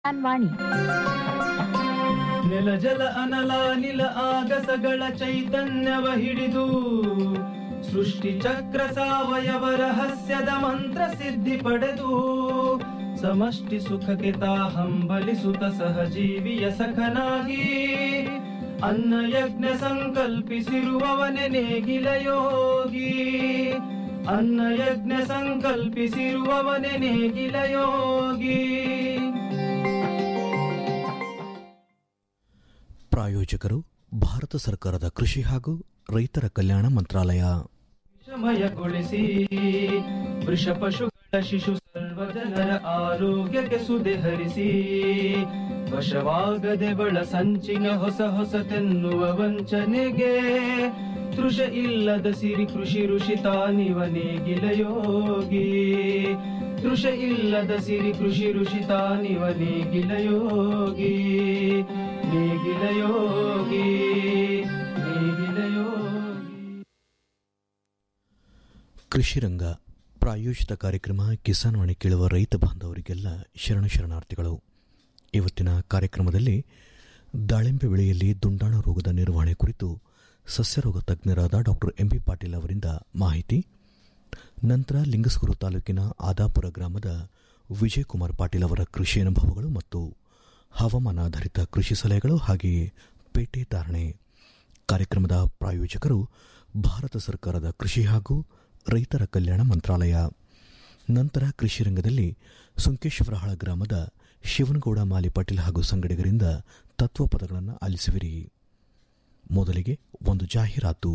ವಾಣಿ ನೆಲ ಜಲ ಅನಲ ನಿಲ ಆಗಸಗಳ ಚೈತನ್ಯವ ಹಿಡಿದು ಸೃಷ್ಟಿ ಚಕ್ರ ಸಾವಯವ ರಹಸ್ಯದ ಮಂತ್ರ ಸಿದ್ಧಿ ಪಡೆದು ಸಮಷ್ಟಿ ಸುಖಕ್ಕೆ ತಾ ಹಂಬಲಿಸುತ್ತ ಸಹಜೀವಿಯ ಸಖನಾಗಿ ಅನ್ನ ಯಜ್ಞ ಸಂಕಲ್ಪಿಸಿರುವವನೆ ನೇಗಿಲ ಯೋಗಿ ಅನ್ನ ಯಜ್ಞ ಸಂಕಲ್ಪಿಸಿರುವವನೆ ನೇಗಿಲ ಯೋಗಿ ಪ್ರಾಯೋಜಕರು ಭಾರತ ಸರ್ಕಾರದ ಕೃಷಿ ಹಾಗೂ ರೈತರ ಕಲ್ಯಾಣ ಮಂತ್ರಾಲಯ ವಿಷಮಯಗೊಳಿಸಿ ವೃಷ ಪಶುಗಳ ಶಿಶು ಸರ್ವ ಜನರ ಆರೋಗ್ಯಕ್ಕೆ ಸುದೆ ಹರಿಸಿ ವಶವಾಗದೆ ಬಳ ಸಂಚಿನ ಹೊಸ ಹೊಸತೆನ್ನುವ ವಂಚನೆಗೆ ತೃಷ ಇಲ್ಲದ ಸಿರಿ ಕೃಷಿ ಋಷಿ ತಾನಿವ ನೇಗಿಲ ಯೋಗಿ ತೃಷ ಇಲ್ಲದ ಸಿರಿ ಕೃಷಿ ಋಷಿ ತಾನಿವ ನೇಗಿಲ ಯೋಗಿ ನೇಗಿಲ ಯೋಗಿ ನೇಗಿಲ ಯೋಗಿ ಕೃಷಿ ರಂಗ ಪ್ರಾಯೋಜಿತ ಕಾರ್ಯಕ್ರಮ ಕಿಸಾನ್ ವಾಣಿ ಕೇಳುವ ರೈತ ಬಾಂಧವರಿಗೆಲ್ಲ ಶರಣ ಶರಣಾರ್ಥಿಗಳು ಇವತ್ತಿನ ಕಾರ್ಯಕ್ರಮದಲ್ಲಿ ದಾಳಿಂಬೆ ಬೆಳೆಯಲ್ಲಿ ದುಂಡಾಣ ರೋಗದ ನಿರ್ವಹಣೆ ಕುರಿತು ಸಸ್ಯರೋಗ ತಜ್ಞರಾದ ಡಾಕ್ಟರ್ ಎಂಬಿ ಪಾಟೀಲ್ ಅವರಿಂದ ಮಾಹಿತಿ ನಂತರ ಲಿಂಗಸ್ಗೂರು ತಾಲೂಕಿನ ಆದಾಪುರ ಗ್ರಾಮದ ವಿಜಯಕುಮಾರ್ ಪಾಟೀಲ್ ಅವರ ಕೃಷಿ ಅನುಭವಗಳು ಮತ್ತು ಹವಾಮಾನಾಧಾರಿತ ಕೃಷಿ ಸಲಹೆಗಳು ಹಾಗೆಯೇ ಪೇಟೆ ಧಾರಣೆ ಕಾರ್ಯಕ್ರಮದ ಪ್ರಾಯೋಜಕರು ಭಾರತ ಸರ್ಕಾರದ ಕೃಷಿ ಹಾಗೂ ರೈತರ ಕಲ್ಯಾಣ ಮಂತ್ರಾಲಯ ನಂತರ ಕೃಷಿ ರಂಗದಲ್ಲಿ ಸುಂಕೇಶ್ವರಹಾಳ ಗ್ರಾಮದ ಶಿವನಗೌಡ ಮಾಲಿ ಪಾಟೀಲ್ ಹಾಗೂ ಸಂಗಡಿಗರಿಂದ ತತ್ವಪದಗಳನ್ನು ಆಲಿಸುವಿರಿ ಮೊದಲಿಗೆ ಒಂದು ಜಾಹೀರಾತು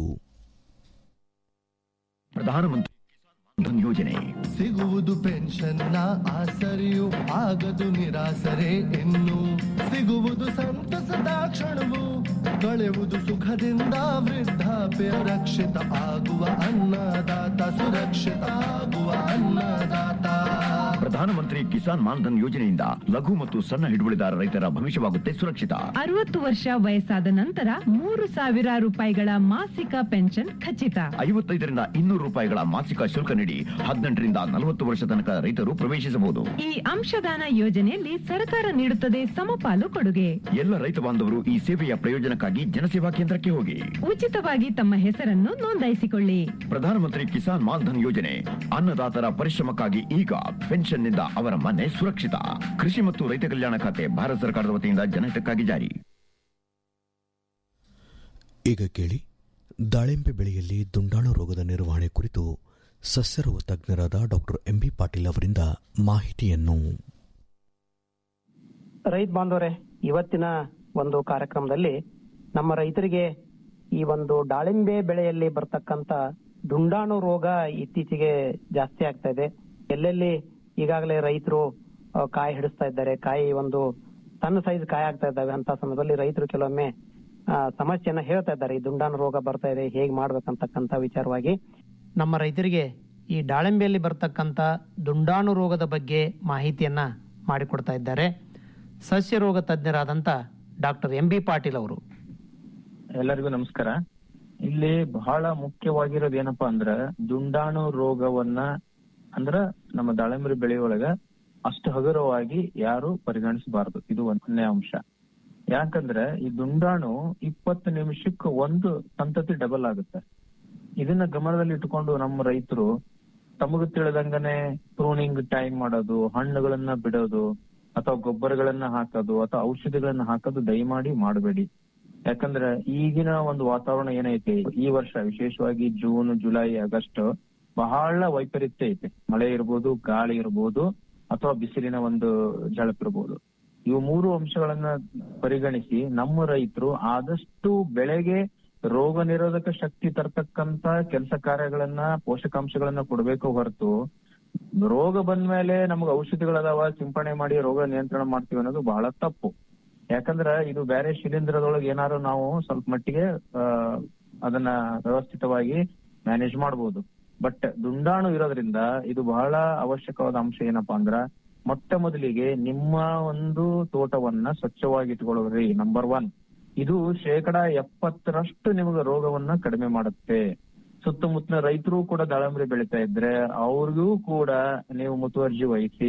ಪ್ರಧಾನಮಂತ್ರಿ ಕಿಸಾನ್ ಮಾನ್ಧನ್ ಯೋಜನೆ ಸಿಗುವುದು ಪೆನ್ಷನ್ನ ಆಸರೆಯು ಆಗದು ನಿರಾಸರೆ ಇನ್ನು ಸಿಗುವುದು ಸಂತಸದ ಕ್ಷಣವು ಕಳೆಯುವುದು ಸುಖದಿಂದ ವೃದ್ಧಾಪ್ಯ ರಕ್ಷಿತ ಆಗುವ ಅನ್ನದಾತ ಸುರಕ್ಷಿತ ಆಗುವ ಅನ್ನದಾತ ಪ್ರಧಾನಮಂತ್ರಿ ಕಿಸಾನ್ ಮಾನ್ಧನ್ ಯೋಜನೆಯಿಂದ ಲಘು ಮತ್ತು ಸಣ್ಣ ಹಿಡುವಳಿದಾರ ರೈತರ ಭವಿಷ್ಯವಾಗುತ್ತೆ ಸುರಕ್ಷಿತ ಅರವತ್ತು ವರ್ಷ ವಯಸ್ಸಾದ ನಂತರ ಮೂರು ಸಾವಿರ ರೂಪಾಯಿಗಳ ಮಾಸಿಕ ಪೆನ್ಷನ್ ಖಚಿತ ಐವತ್ತೈದರಿಂದ ಇನ್ನೂರು ರೂಪಾಯಿಗಳ ಮಾಸಿಕ ಶುಲ್ಕ ನೀಡಿ ಹದಿನೆಂಟರಿಂದ ನಲವತ್ತು ವರ್ಷ ತನಕ ರೈತರು ಪ್ರವೇಶಿಸಬಹುದು ಈ ಅಂಶದಾನ ಯೋಜನೆಯಲ್ಲಿ ಸರ್ಕಾರ ನೀಡುತ್ತದೆ ಸಮಪಾಲು ಕೊಡುಗೆ ಎಲ್ಲ ರೈತ ಬಾಂಧವರು ಈ ಸೇವೆಯ ಪ್ರಯೋಜನಕ್ಕಾಗಿ ಜನಸೇವಾ ಕೇಂದ್ರಕ್ಕೆ ಹೋಗಿ ಉಚಿತವಾಗಿ ತಮ್ಮ ಹೆಸರನ್ನು ನೋಂದಾಯಿಸಿಕೊಳ್ಳಿ ಪ್ರಧಾನಮಂತ್ರಿ ಕಿಸಾನ್ ಮಾನ್ಧನ್ ಯೋಜನೆ ಅನ್ನದಾತರ ಪರಿಶ್ರಮಕ್ಕಾಗಿ ಈಗ ಪೆನ್ಷನ್ನಿಂದ ಅವರ ಮನೆ ಸುರಕ್ಷಿತ ಕೃಷಿ ಮತ್ತು ರೈತ ಕಲ್ಯಾಣ ಖಾತೆ ಭಾರತ ಸರ್ಕಾರದ ವತಿಯಿಂದ ಜನಹಿತಕ್ಕಾಗಿ ಜಾರಿ ಈಗ ಕೇಳಿ ದಾಳಿಂಬೆ ಬೆಳೆಯಲ್ಲಿ ದುಂಡಾಣು ರೋಗದ ನಿರ್ವಹಣೆ ಕುರಿತು ಸಸ್ಯರೋಗ ತಜ್ಞರಾದ ಡಾಕ್ಟರ್ ಎಂಬಿ ಪಾಟೀಲ್ ಅವರಿಂದ ಮಾಹಿತಿಯನ್ನು ರೈತ ಬಾಂಧವರೇ ಇವತ್ತಿನ ಒಂದು ಕಾರ್ಯಕ್ರಮದಲ್ಲಿ ನಮ್ಮ ರೈತರಿಗೆ ಈ ಒಂದು ದಾಳಿಂಬೆ ಬೆಳೆಯಲ್ಲಿ ಬರ್ತಕ್ಕಂತ ದುಂಡಾಣು ರೋಗ ಇತ್ತೀಚೆಗೆ ಜಾಸ್ತಿ ಆಗ್ತಾ ಇದೆ ಎಲ್ಲೆಲ್ಲಿ ಈಗಾಗಲೇ ರೈತರು ಆ, ಕಾಯಿ ಹಿಡಿಸ್ತಾ ಇದ್ದಾರೆ ಕಾಯಿ ಒಂದು ಸಣ್ಣ ಸೈಜ್ ಕಾಯಿ ಆಗ್ತಾ ಇದ್ದಾವೆ ಅಂತ ಸಮಯದಲ್ಲಿ ರೈತರು ಕೆಲವೊಮ್ಮೆ ಆ, ಸಮಸ್ಯೆಯನ್ನ ಹೇಳ್ತಾ ಇದ್ದಾರೆ ಈ ದುಂಡಾಣು ರೋಗ ಬರ್ತಾ ಇದೆ ಹೇಗ್ ಮಾಡ್ಬೇಕಂತಕ್ಕಂತ ವಿಚಾರವಾಗಿ ನಮ್ಮ ರೈತರಿಗೆ ಈ ದಾಳಿಂಬೆಯಲ್ಲಿ ಬರ್ತಕ್ಕಂತ ದುಂಡಾಣು ರೋಗದ ಬಗ್ಗೆ ಮಾಹಿತಿಯನ್ನ ಮಾಡಿಕೊಡ್ತಾ ಇದ್ದಾರೆ ಸಸ್ಯ ರೋಗ ತಜ್ಞರಾದಂತ ಡಾಕ್ಟರ್ ಎಂ ಬಿ ಪಾಟೀಲ್ ಅವರು ಎಲ್ಲರಿಗೂ ನಮಸ್ಕಾರ ಇಲ್ಲಿ ಬಹಳ ಮುಖ್ಯವಾಗಿರೋದು ಏನಪ್ಪಾ ಅಂದ್ರ ದುಂಡಾಣು ರೋಗವನ್ನ ಅಂದ್ರ ನಮ್ಮ ದಾಳಿಂಬರಿ ಬೆಳೆಯೊಳಗ ಅಷ್ಟು ಹಗುರವಾಗಿ ಯಾರು ಪರಿಗಣಿಸಬಾರದು ಇದು ಒಂದನೇ ಅಂಶ ಯಾಕಂದ್ರೆ ಈ ದುಂಡಾಣು ಇಪ್ಪತ್ತು ನಿಮಿಷಕ್ಕೆ ಒಂದು ಸಂತತಿ ಡಬಲ್ ಆಗುತ್ತೆ ಇದನ್ನ ಗಮನದಲ್ಲಿ ಇಟ್ಕೊಂಡು ನಮ್ಮ ರೈತರು ತಮಗ ತಿಳಿದಂಗನೆ ಪ್ರೂನಿಂಗ್ ಟೈಮ್ ಮಾಡೋದು ಹಣ್ಣುಗಳನ್ನ ಬಿಡೋದು ಅಥವಾ ಗೊಬ್ಬರಗಳನ್ನ ಹಾಕೋದು ಅಥವಾ ಔಷಧಿಗಳನ್ನ ಹಾಕೋದು ದಯಮಾಡಿ ಮಾಡಬೇಡಿ ಯಾಕಂದ್ರೆ ಈಗಿನ ಒಂದು ವಾತಾವರಣ ಏನೈತಿ ಈ ವರ್ಷ ವಿಶೇಷವಾಗಿ ಜೂನ್ ಜುಲೈ ಆಗಸ್ಟ್ ಬಹಳ ವೈಪರೀತ್ಯ ಐತೆ ಮಳೆ ಇರ್ಬೋದು ಗಾಳಿ ಇರ್ಬೋದು ಅಥವಾ ಬಿಸಿಲಿನ ಒಂದು ಝಳಪ್ ಇರ್ಬೋದು ಇವು ಮೂರು ಅಂಶಗಳನ್ನ ಪರಿಗಣಿಸಿ ನಮ್ಮ ರೈತರು ಆದಷ್ಟು ಬೆಳೆಗೆ ರೋಗ ನಿರೋಧಕ ಶಕ್ತಿ ತರ್ತಕ್ಕಂತ ಕೆಲಸ ಕಾರ್ಯಗಳನ್ನ ಪೋಷಕಾಂಶಗಳನ್ನ ಕೊಡಬೇಕು ಹೊರತು ರೋಗ ಬಂದ್ಮೇಲೆ ನಮ್ಗೆ ಔಷಧಿಗಳದಾವ ಸಿಂಪಡಣೆ ಮಾಡಿ ರೋಗ ನಿಯಂತ್ರಣ ಮಾಡ್ತೀವಿ ಅನ್ನೋದು ಬಹಳ ತಪ್ಪು ಯಾಕಂದ್ರ ಇದು ಬೇರೆ ಶಿಲೀಂಧ್ರದೊಳಗೆ ಏನಾದ್ರು ನಾವು ಸ್ವಲ್ಪ ಮಟ್ಟಿಗೆ ಆ, ಅದನ್ನ ವ್ಯವಸ್ಥಿತವಾಗಿ ಮ್ಯಾನೇಜ್ ಮಾಡಬಹುದು ಬಟ್ ದುಂಡಾಣು ಇರೋದ್ರಿಂದ ಇದು ಬಹಳ ಅವಶ್ಯಕವಾದ ಅಂಶ ಏನಪ್ಪಾ ಅಂದ್ರ ಮೊಟ್ಟ ಮೊದಲಿಗೆ ನಿಮ್ಮ ಒಂದು ತೋಟವನ್ನ ಸ್ವಚ್ಛವಾಗಿ ಇಟ್ಕೊಳ್ಳೋದ್ರಿ ನಂಬರ್ ಒನ್ ಇದು ಶೇಕಡ ಎಪ್ಪತ್ತರಷ್ಟು ನಿಮಗೆ ರೋಗವನ್ನ ಕಡಿಮೆ ಮಾಡುತ್ತೆ ಸುತ್ತಮುತ್ತಲ ರೈತರು ಕೂಡ ದಾಳಂಬರಿ ಬೆಳಿತಾ ಇದ್ರೆ ಅವ್ರಿಗೂ ಕೂಡ ನೀವು ಮುತುವರ್ಜಿ ವಹಿಸಿ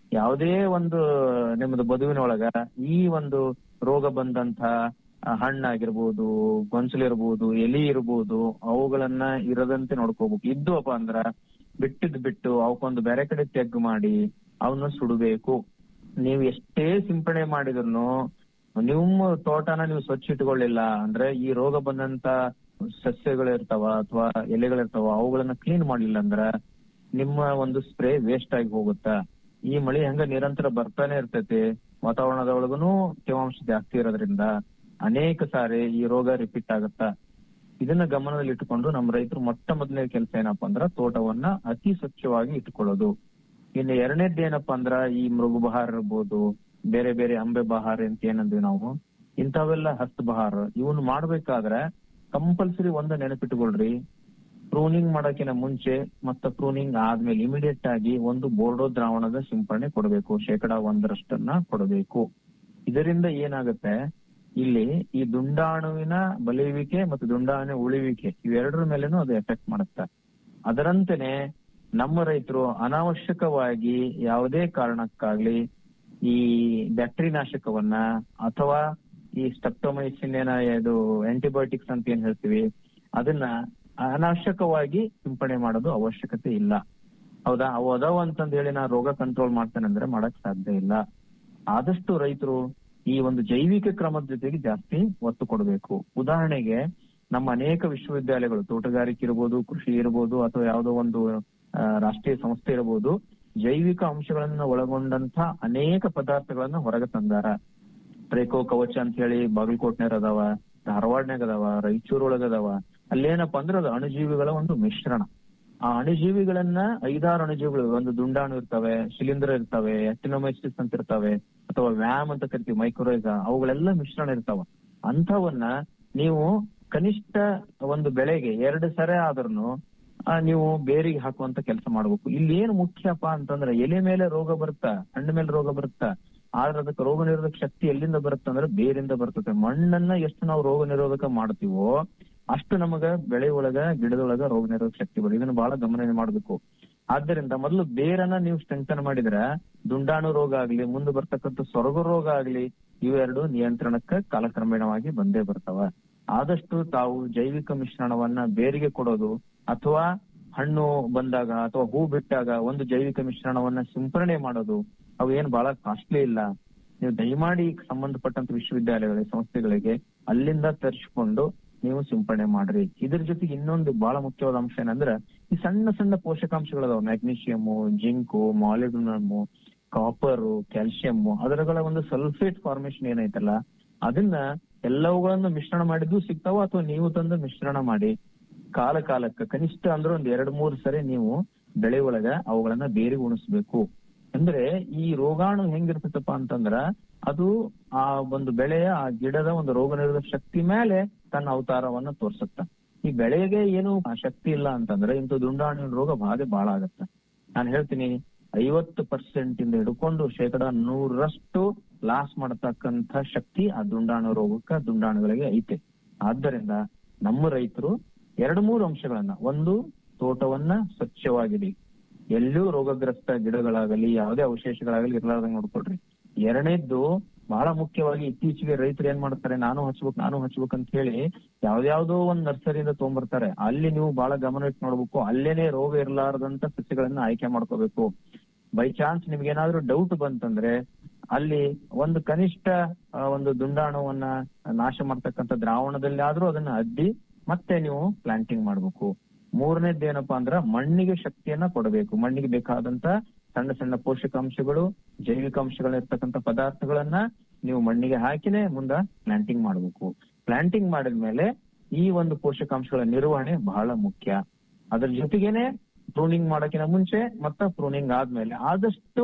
ಯಾವುದೇ ಒಂದು ನಿಮ್ಮದು ಬದುವಿನೊಳಗ ಈ ಒಂದು ರೋಗ ಬಂದಂತ ಆ, ಹಣ್ಣಾಗಿರ್ಬೋದು ಗೊಂಚಲಿರ್ಬೋದು ಎಲಿ ಇರ್ಬೋದು ಅವುಗಳನ್ನ ಇರದಂತೆ ನೋಡ್ಕೋಬೇಕು ಇದ್ದುವಪ್ಪ ಅಂದ್ರ ಬಿಟ್ಟಿದ್ ಬಿಟ್ಟು ಅವಕ್ಕೊಂದು ಬೇರೆ ಕಡೆ ತೆಗ್ ಮಾಡಿ ಅವನ್ನ ಸುಡಬೇಕು ನೀವು ಎಷ್ಟೇ ಸಿಂಪಡಣೆ ಮಾಡಿದ್ರು ನಿಮ್ಮ ತೋಟನ ನೀವು ಸ್ವಚ್ಛ ಇಟ್ಕೊಳ್ಳಿಲ್ಲ ಅಂದ್ರೆ ಈ ರೋಗ ಬಂದಂತ ಸಸ್ಯಗಳಿರ್ತಾವ ಅಥವಾ ಎಲೆಗಳಿರ್ತಾವ ಅವುಗಳನ್ನ ಕ್ಲೀನ್ ಮಾಡ್ಲಿಲ್ಲ ಅಂದ್ರ ನಿಮ್ಮ ಒಂದು ಸ್ಪ್ರೇ ವೇಸ್ಟ್ ಆಗಿ ಹೋಗುತ್ತಾ ಈ ಮಳಿ ಹಂಗ ನಿರಂತರ ಬರ್ತಾನೆ ಇರ್ತೈತಿ ವಾತಾವರಣದೊಳಗನು ತೇವಾಂಶ ಜಾಸ್ತಿ ಇರೋದ್ರಿಂದ ಅನೇಕ ಸಾರಿ ಈ ರೋಗ ರಿಪೀಟ್ ಆಗತ್ತ ಇದನ್ನ ಗಮನದಲ್ಲಿ ಇಟ್ಟುಕೊಂಡು ನಮ್ಮ ರೈತರು ಮೊಟ್ಟ ಮೊದಲನೇ ಕೆಲಸ ಏನಪ್ಪಾ ಅಂದ್ರ ತೋಟವನ್ನ ಅತಿ ಸ್ವಚ್ಛವಾಗಿ ಇಟ್ಕೊಳ್ಳೋದು ಇನ್ನು ಎರಡನೇದ್ ಏನಪ್ಪಾ ಅಂದ್ರ ಈ ಮೃಗಬಹಾರ ಇರ್ಬೋದು ಬೇರೆ ಬೇರೆ ಅಂಬೆ ಬಹಾರ ಅಂತ ಏನಂದ್ವಿ ನಾವು ಇಂಥವೆಲ್ಲ ಹಸ್ತ್ ಬಹಾರ ಇವನ್ ಮಾಡ್ಬೇಕಾದ್ರೆ ಕಂಪಲ್ಸರಿ ಒಂದ ನೆನಪಿಟ್ಕೊಳ್ರಿ ಪ್ರೂನಿಂಗ್ ಮಾಡೋಕಿನ ಮುಂಚೆ ಮತ್ತ ಪ್ರೂನಿಂಗ್ ಆದ್ಮೇಲೆ ಇಮಿಡಿಯೇಟ್ ಆಗಿ ಒಂದು ಬೋರ್ಡೋ ದ್ರಾವಣದ ಸಿಂಪರಣೆ ಕೊಡಬೇಕು ಶೇಕಡ ಒಂದರಷ್ಟನ್ನ ಕೊಡಬೇಕು ಇದರಿಂದ ಏನಾಗುತ್ತೆ ಇಲ್ಲಿ ಈ ದುಂಡಾಣುವಿನ ಬಲಿಯುವಿಕೆ ಮತ್ತು ದುಂಡಾಣು ಉಳಿವಿಕೆ ಇವೆರಡರ ಮೇಲೇನು ಅದು ಎಫೆಕ್ಟ್ ಮಾಡುತ್ತೆ ಅದರಂತೆನೆ ನಮ್ಮ ರೈತರು ಅನಾವಶ್ಯಕವಾಗಿ ಯಾವುದೇ ಕಾರಣಕ್ಕಾಗ್ಲಿ ಈ ಬ್ಯಾಕ್ಟರಿ ನಾಶಕವನ್ನ ಅಥವಾ ಈ ಸ್ಟೆಪ್ಟೊಮೈಸಿನ್ ಏನ ಇದು ಆಂಟಿಬಯೋಟಿಕ್ಸ್ ಅಂತ ಏನ್ ಹೇಳ್ತೀವಿ ಅದನ್ನ ಅನಾವಶ್ಯಕವಾಗಿ ಸಿಂಪಡಣೆ ಮಾಡೋದು ಅವಶ್ಯಕತೆ ಇಲ್ಲ ಹೌದಾ ಅವು ಅದಾವ ಅಂತಂದ್ ಹೇಳಿ ನಾ ರೋಗ ಕಂಟ್ರೋಲ್ ಮಾಡ್ತೇನೆ ಅಂದ್ರೆ ಮಾಡಕ್ ಸಾಧ್ಯ ಇಲ್ಲ ಆದಷ್ಟು ರೈತರು ಈ ಒಂದು ಜೈವಿಕ ಕ್ರಮದ ಜೊತೆಗೆ ಜಾಸ್ತಿ ಒತ್ತು ಕೊಡಬೇಕು ಉದಾಹರಣೆಗೆ ನಮ್ಮ ಅನೇಕ ವಿಶ್ವವಿದ್ಯಾಲಯಗಳು ತೋಟಗಾರಿಕೆ ಇರ್ಬೋದು ಕೃಷಿ ಇರ್ಬೋದು ಅಥವಾ ಯಾವುದೋ ಒಂದು ಆ, ರಾಷ್ಟ್ರೀಯ ಸಂಸ್ಥೆ ಇರಬಹುದು ಜೈವಿಕ ಅಂಶಗಳನ್ನ ಒಳಗೊಂಡಂತ ಅನೇಕ ಪದಾರ್ಥಗಳನ್ನ ಹೊರಗೆ ತಂದಾರ ಟ್ರೇಕೋ ಕವಚ ಅಂತ ಹೇಳಿ ಬಾಗಲಕೋಟ್ನಾಗ ಅದಾವ ಧಾರವಾಡನಾಗ ಅದಾವ ರಾಯಚೂರೊಳಗ ಅದಾವ ಅಲ್ಲೇನಪ್ಪ ಅಂದ್ರೆ ಅದು ಅಣುಜೀವಿಗಳ ಒಂದು ಮಿಶ್ರಣ ಆ ಅಣುಜೀವಿಗಳನ್ನ ಐದಾರು ಅಣುಜೀವಿಗಳು ಒಂದು ದುಂಡಾಣು ಇರ್ತವೆ ಶಿಲೀಂಧ್ರ ಇರ್ತವೆ ಎಕ್ಟಿನೋಮೈಸಿಸ್ ಅಂತ ಇರ್ತವೆ ಅಥವಾ ವ್ಯಾಮ್ ಅಂತ ಕರಿತೀವಿ ಮೈಕ್ರೋರೈಸ ಅವುಗಳೆಲ್ಲ ಮಿಶ್ರಣ ಇರ್ತಾವ ಅಂಥವನ್ನ ನೀವು ಕನಿಷ್ಠ ಒಂದು ಬೆಳೆಗೆ ಎರಡು ಸರೆ ಆದ್ರೂ ನೀವು ಬೇರಿಗೆ ಹಾಕುವಂತ ಕೆಲಸ ಮಾಡ್ಬೇಕು ಇಲ್ಲಿ ಏನ್ ಮುಖ್ಯಪ್ಪ ಅಂತಂದ್ರೆ ಎಲೆ ಮೇಲೆ ರೋಗ ಬರುತ್ತಾ ಹಣ್ಣು ಮೇಲೆ ರೋಗ ಬರುತ್ತಾ ಆದ್ರೆ ಅದಕ್ಕೆ ರೋಗ ನಿರೋಧಕ ಶಕ್ತಿ ಎಲ್ಲಿಂದ ಬರುತ್ತೆ ಅಂದ್ರೆ ಬೇರಿಂದ ಬರ್ತದೆ ಮಣ್ಣನ್ನ ಎಷ್ಟು ನಾವು ರೋಗ ನಿರೋಧಕ ಮಾಡ್ತೀವೋ ಅಷ್ಟು ನಮಗ ಬೆಳೆ ಒಳಗ ಗಿಡದೊಳಗ ರೋಗ ನಿರೋಧಕ ಶಕ್ತಿ ಬರುತ್ತೆ ಇದನ್ನ ಬಹಳ ಗಮನ ಮಾಡಬೇಕು ಆದ್ದರಿಂದ ಮೊದಲು ಬೇರನ್ನ ನೀವು ಸ್ಟ್ರೆಂಥನ್ ಮಾಡಿದ್ರೆ ದುಂಡಾಣು ರೋಗ ಆಗ್ಲಿ ಮುಂದೆ ಬರ್ತಕ್ಕಂಥ ಸೊರಗು ರೋಗ ಆಗ್ಲಿ ಇವೆರಡು ನಿಯಂತ್ರಣಕ್ಕೆ ಕಾಲಕ್ರಮೇಣವಾಗಿ ಬಂದೇ ಬರ್ತಾವ ಆದಷ್ಟು ತಾವು ಜೈವಿಕ ಮಿಶ್ರಣವನ್ನ ಬೇರಿಗೆ ಕೊಡೋದು ಅಥವಾ ಹಣ್ಣು ಬಂದಾಗ ಅಥವಾ ಹೂ ಬಿಟ್ಟಾಗ ಒಂದು ಜೈವಿಕ ಮಿಶ್ರಣವನ್ನ ಸಿಂಪರಣೆ ಮಾಡೋದು ಅವು ಏನ್ ಬಹಳ ಕಾಸ್ಟ್ಲಿ ಇಲ್ಲ ನೀವು ದಯಮಾಡಿ ಸಂಬಂಧಪಟ್ಟಂತ ವಿಶ್ವವಿದ್ಯಾಲಯಗಳಿಗೆ ಸಂಸ್ಥೆಗಳಿಗೆ ಅಲ್ಲಿಂದ ತರಿಸಿಕೊಂಡು ನೀವು ಸಿಂಪರಣೆ ಮಾಡ್ರಿ ಇದ್ರ ಜೊತೆಗೆ ಇನ್ನೊಂದು ಬಹಳ ಮುಖ್ಯವಾದ ಅಂಶ ಏನಂದ್ರ ಈ ಸಣ್ಣ ಸಣ್ಣ ಪೋಷಕಾಂಶಗಳದಾವ magnesium zinc molybdenum copper calcium ಅದರಗಳ ಒಂದು ಸಲ್ಫೇಟ್ ಫಾರ್ಮೇಶನ್ ಏನೈತಲ್ಲ ಅದನ್ನ ಎಲ್ಲವುಗಳನ್ನು ಮಿಶ್ರಣ ಮಾಡಿದ್ದು ಸಿಗ್ತಾವ ಅಥವಾ ನೀವು ತಂದು ಮಿಶ್ರಣ ಮಾಡಿ ಕಾಲ ಕಾಲಕ್ಕೆ ಕನಿಷ್ಠ ಅಂದ್ರೆ ಒಂದ್ ಎರಡ್ ಮೂರ್ ಸರಿ ನೀವು ಬೆಳೆ ಒಳಗ ಅವುಗಳನ್ನ ಬೇರೆ ಉಣಿಸ್ಬೇಕು ಅಂದ್ರೆ ಈ ರೋಗಾಣು ಹೆಂಗಿರ್ತೈತಪ್ಪ ಅಂತಂದ್ರ ಅದು ಆ ಒಂದು ಬೆಳೆಯ ಆ ಗಿಡದ ಒಂದು ರೋಗ ನಿರೋಧಕ ಶಕ್ತಿ ಮೇಲೆ ತನ್ನ ಅವತಾರವನ್ನ ತೋರ್ಸುತ್ತ ಈ ಬೆಳೆಗೆ ಏನು ಆ ಶಕ್ತಿ ಇಲ್ಲ ಅಂತಂದ್ರೆ ಇಂಥ ದುಂಡಾಣಿನ ರೋಗ ಬಾಧೆ ಬಹಳ ಆಗತ್ತ ನಾನು ಹೇಳ್ತೀನಿ ಐವತ್ತು ಪರ್ಸೆಂಟ್ ಇಂದ ಹಿಡ್ಕೊಂಡು ಶೇಕಡ ನೂರರಷ್ಟು ಲಾಸ್ ಮಾಡತಕ್ಕಂತ ಶಕ್ತಿ ಆ ದುಂಡಾಣು ರೋಗಕ್ಕ ದುಂಡಾಣುಗಳಿಗೆ ಐತೆ ಆದ್ದರಿಂದ ನಮ್ಮ ರೈತರು ಎರಡು ಮೂರು ಅಂಶಗಳನ್ನ ಒಂದು ತೋಟವನ್ನ ಸ್ವಚ್ಛವಾಗಿಡಿ ಎಲ್ಲೂ ರೋಗಗ್ರಸ್ತ ಗಿಡಗಳಾಗಲಿ ಯಾವುದೇ ಅವಶೇಷಗಳಾಗಲಿ ಇರ್ಲಾರ್ದಂಗ್ ನೋಡ್ಕೊಳ್ರಿ ಎರಡನೇದ್ದು ಬಹಳ ಮುಖ್ಯವಾಗಿ ಇತ್ತೀಚೆಗೆ ರೈತರು ಏನ್ ಮಾಡ್ತಾರೆ ನಾನು ಹಚ್ಬೇಕು ನಾನು ಹಚ್ಬೇಕು ಅಂತ ಹೇಳಿ ಯಾವ್ದಾವ್ದೋ ಒಂದ್ ನರ್ಸರಿಯಿಂದ ತಗೊಂಡ್ಬರ್ತಾರೆ ಅಲ್ಲಿ ನೀವು ಬಹಳ ಗಮನ ಇಟ್ಟು ನೋಡ್ಬೇಕು ಅಲ್ಲೇನೆ ರೋಗ ಇರಲಾರದಂತ ಸಸ್ಯಗಳನ್ನ ಆಯ್ಕೆ ಮಾಡ್ಕೋಬೇಕು ಬೈ ಚಾನ್ಸ್ ನಿಮ್ಗೆ ಏನಾದ್ರೂ ಡೌಟ್ ಬಂತಂದ್ರೆ ಅಲ್ಲಿ ಒಂದು ಕನಿಷ್ಠ ಆ, ಒಂದು ದುಂಡಾಣುವನ್ನ ನಾಶ ಮಾಡ್ತಕ್ಕಂಥ ದ್ರಾವಣದಲ್ಲಿ ಆದ್ರೂ ಅದನ್ನ ಅದ್ದಿ ಮತ್ತೆ ನೀವು ಪ್ಲಾಂಟಿಂಗ್ ಮಾಡ್ಬೇಕು ಮೂರನೇದ್ದು ಏನಪ್ಪಾ ಅಂದ್ರ ಮಣ್ಣಿಗೆ ಶಕ್ತಿಯನ್ನ ಕೊಡಬೇಕು ಮಣ್ಣಿಗೆ ಬೇಕಾದಂತ ಸಣ್ಣ ಸಣ್ಣ ಪೋಷಕಾಂಶಗಳು ಜೈವಿಕ ಅಂಶಗಳಿರ್ತಕ್ಕಂಥ ಪದಾರ್ಥಗಳನ್ನ ನೀವು ಮಣ್ಣಿಗೆ ಹಾಕಿನೇ ಮುಂದ ಪ್ಲಾಂಟಿಂಗ್ ಮಾಡ್ಬೇಕು ಪ್ಲಾಂಟಿಂಗ್ ಮಾಡಿದ್ಮೇಲೆ ಈ ಒಂದು ಪೋಷಕಾಂಶಗಳ ನಿರ್ವಹಣೆ ಬಹಳ ಮುಖ್ಯ ಅದ್ರ ಜೊತೆಗೇನೆ ಪ್ರೂನಿಂಗ್ ಮಾಡೋಕಿನ ಮುಂಚೆ ಮತ್ತ ಪ್ರೂನಿಂಗ್ ಆದ್ಮೇಲೆ ಆದಷ್ಟು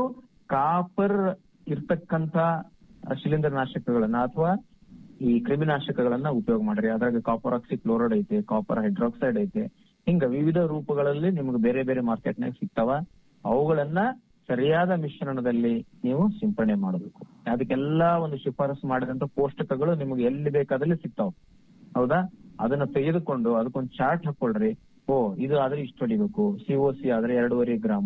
ಕಾಪರ್ ಇರ್ತಕ್ಕಂತ ಶಿಲೀಂಧ್ರ ನಾಶಕಗಳನ್ನ ಅಥವಾ ಈ ಕ್ರಿಮಿನಾಶಕಗಳನ್ನ ಉಪಯೋಗ ಮಾಡ್ರಿ ಅದ್ರಾಗ ಕಾಪರ್ ಆಕ್ಸಿ ಕ್ಲೋರೈಡ್ ಐತೆ ಕಾಪರ್ ಹೈಡ್ರಾಕ್ಸೈಡ್ ಐತೆ ಹಿಂಗ ವಿವಿಧ ರೂಪಗಳಲ್ಲಿ ನಿಮ್ಗೆ ಬೇರೆ ಬೇರೆ ಮಾರ್ಕೆಟ್ನಾಗ ಸಿಗ್ತಾವ ಅವುಗಳನ್ನ ಸರಿಯಾದ ಮಿಶ್ರಣದಲ್ಲಿ ನೀವು ಸಿಂಪಡಣೆ ಮಾಡಬೇಕು ಅದಕ್ಕೆಲ್ಲಾ ಒಂದು ಶಿಫಾರಸು ಮಾಡಿದಂತ ಪೋಷಕಗಳು ನಿಮ್ಗೆ ಎಲ್ಲಿ ಬೇಕಾದಲ್ಲಿ ಸಿಗ್ತಾವ ಹೌದಾ ಅದನ್ನ ತೆಗೆದುಕೊಂಡು ಅದಕ್ಕೊಂದು ಚಾರ್ಟ್ ಹಾಕೊಳ್ರಿ ಓ ಇದು ಆದ್ರೆ ಇಷ್ಟು ಹೊಡಿಬೇಕು ಸಿ ಒ ಸಿ ಆದ್ರೆ ಎರಡೂವರೆ ಗ್ರಾಮು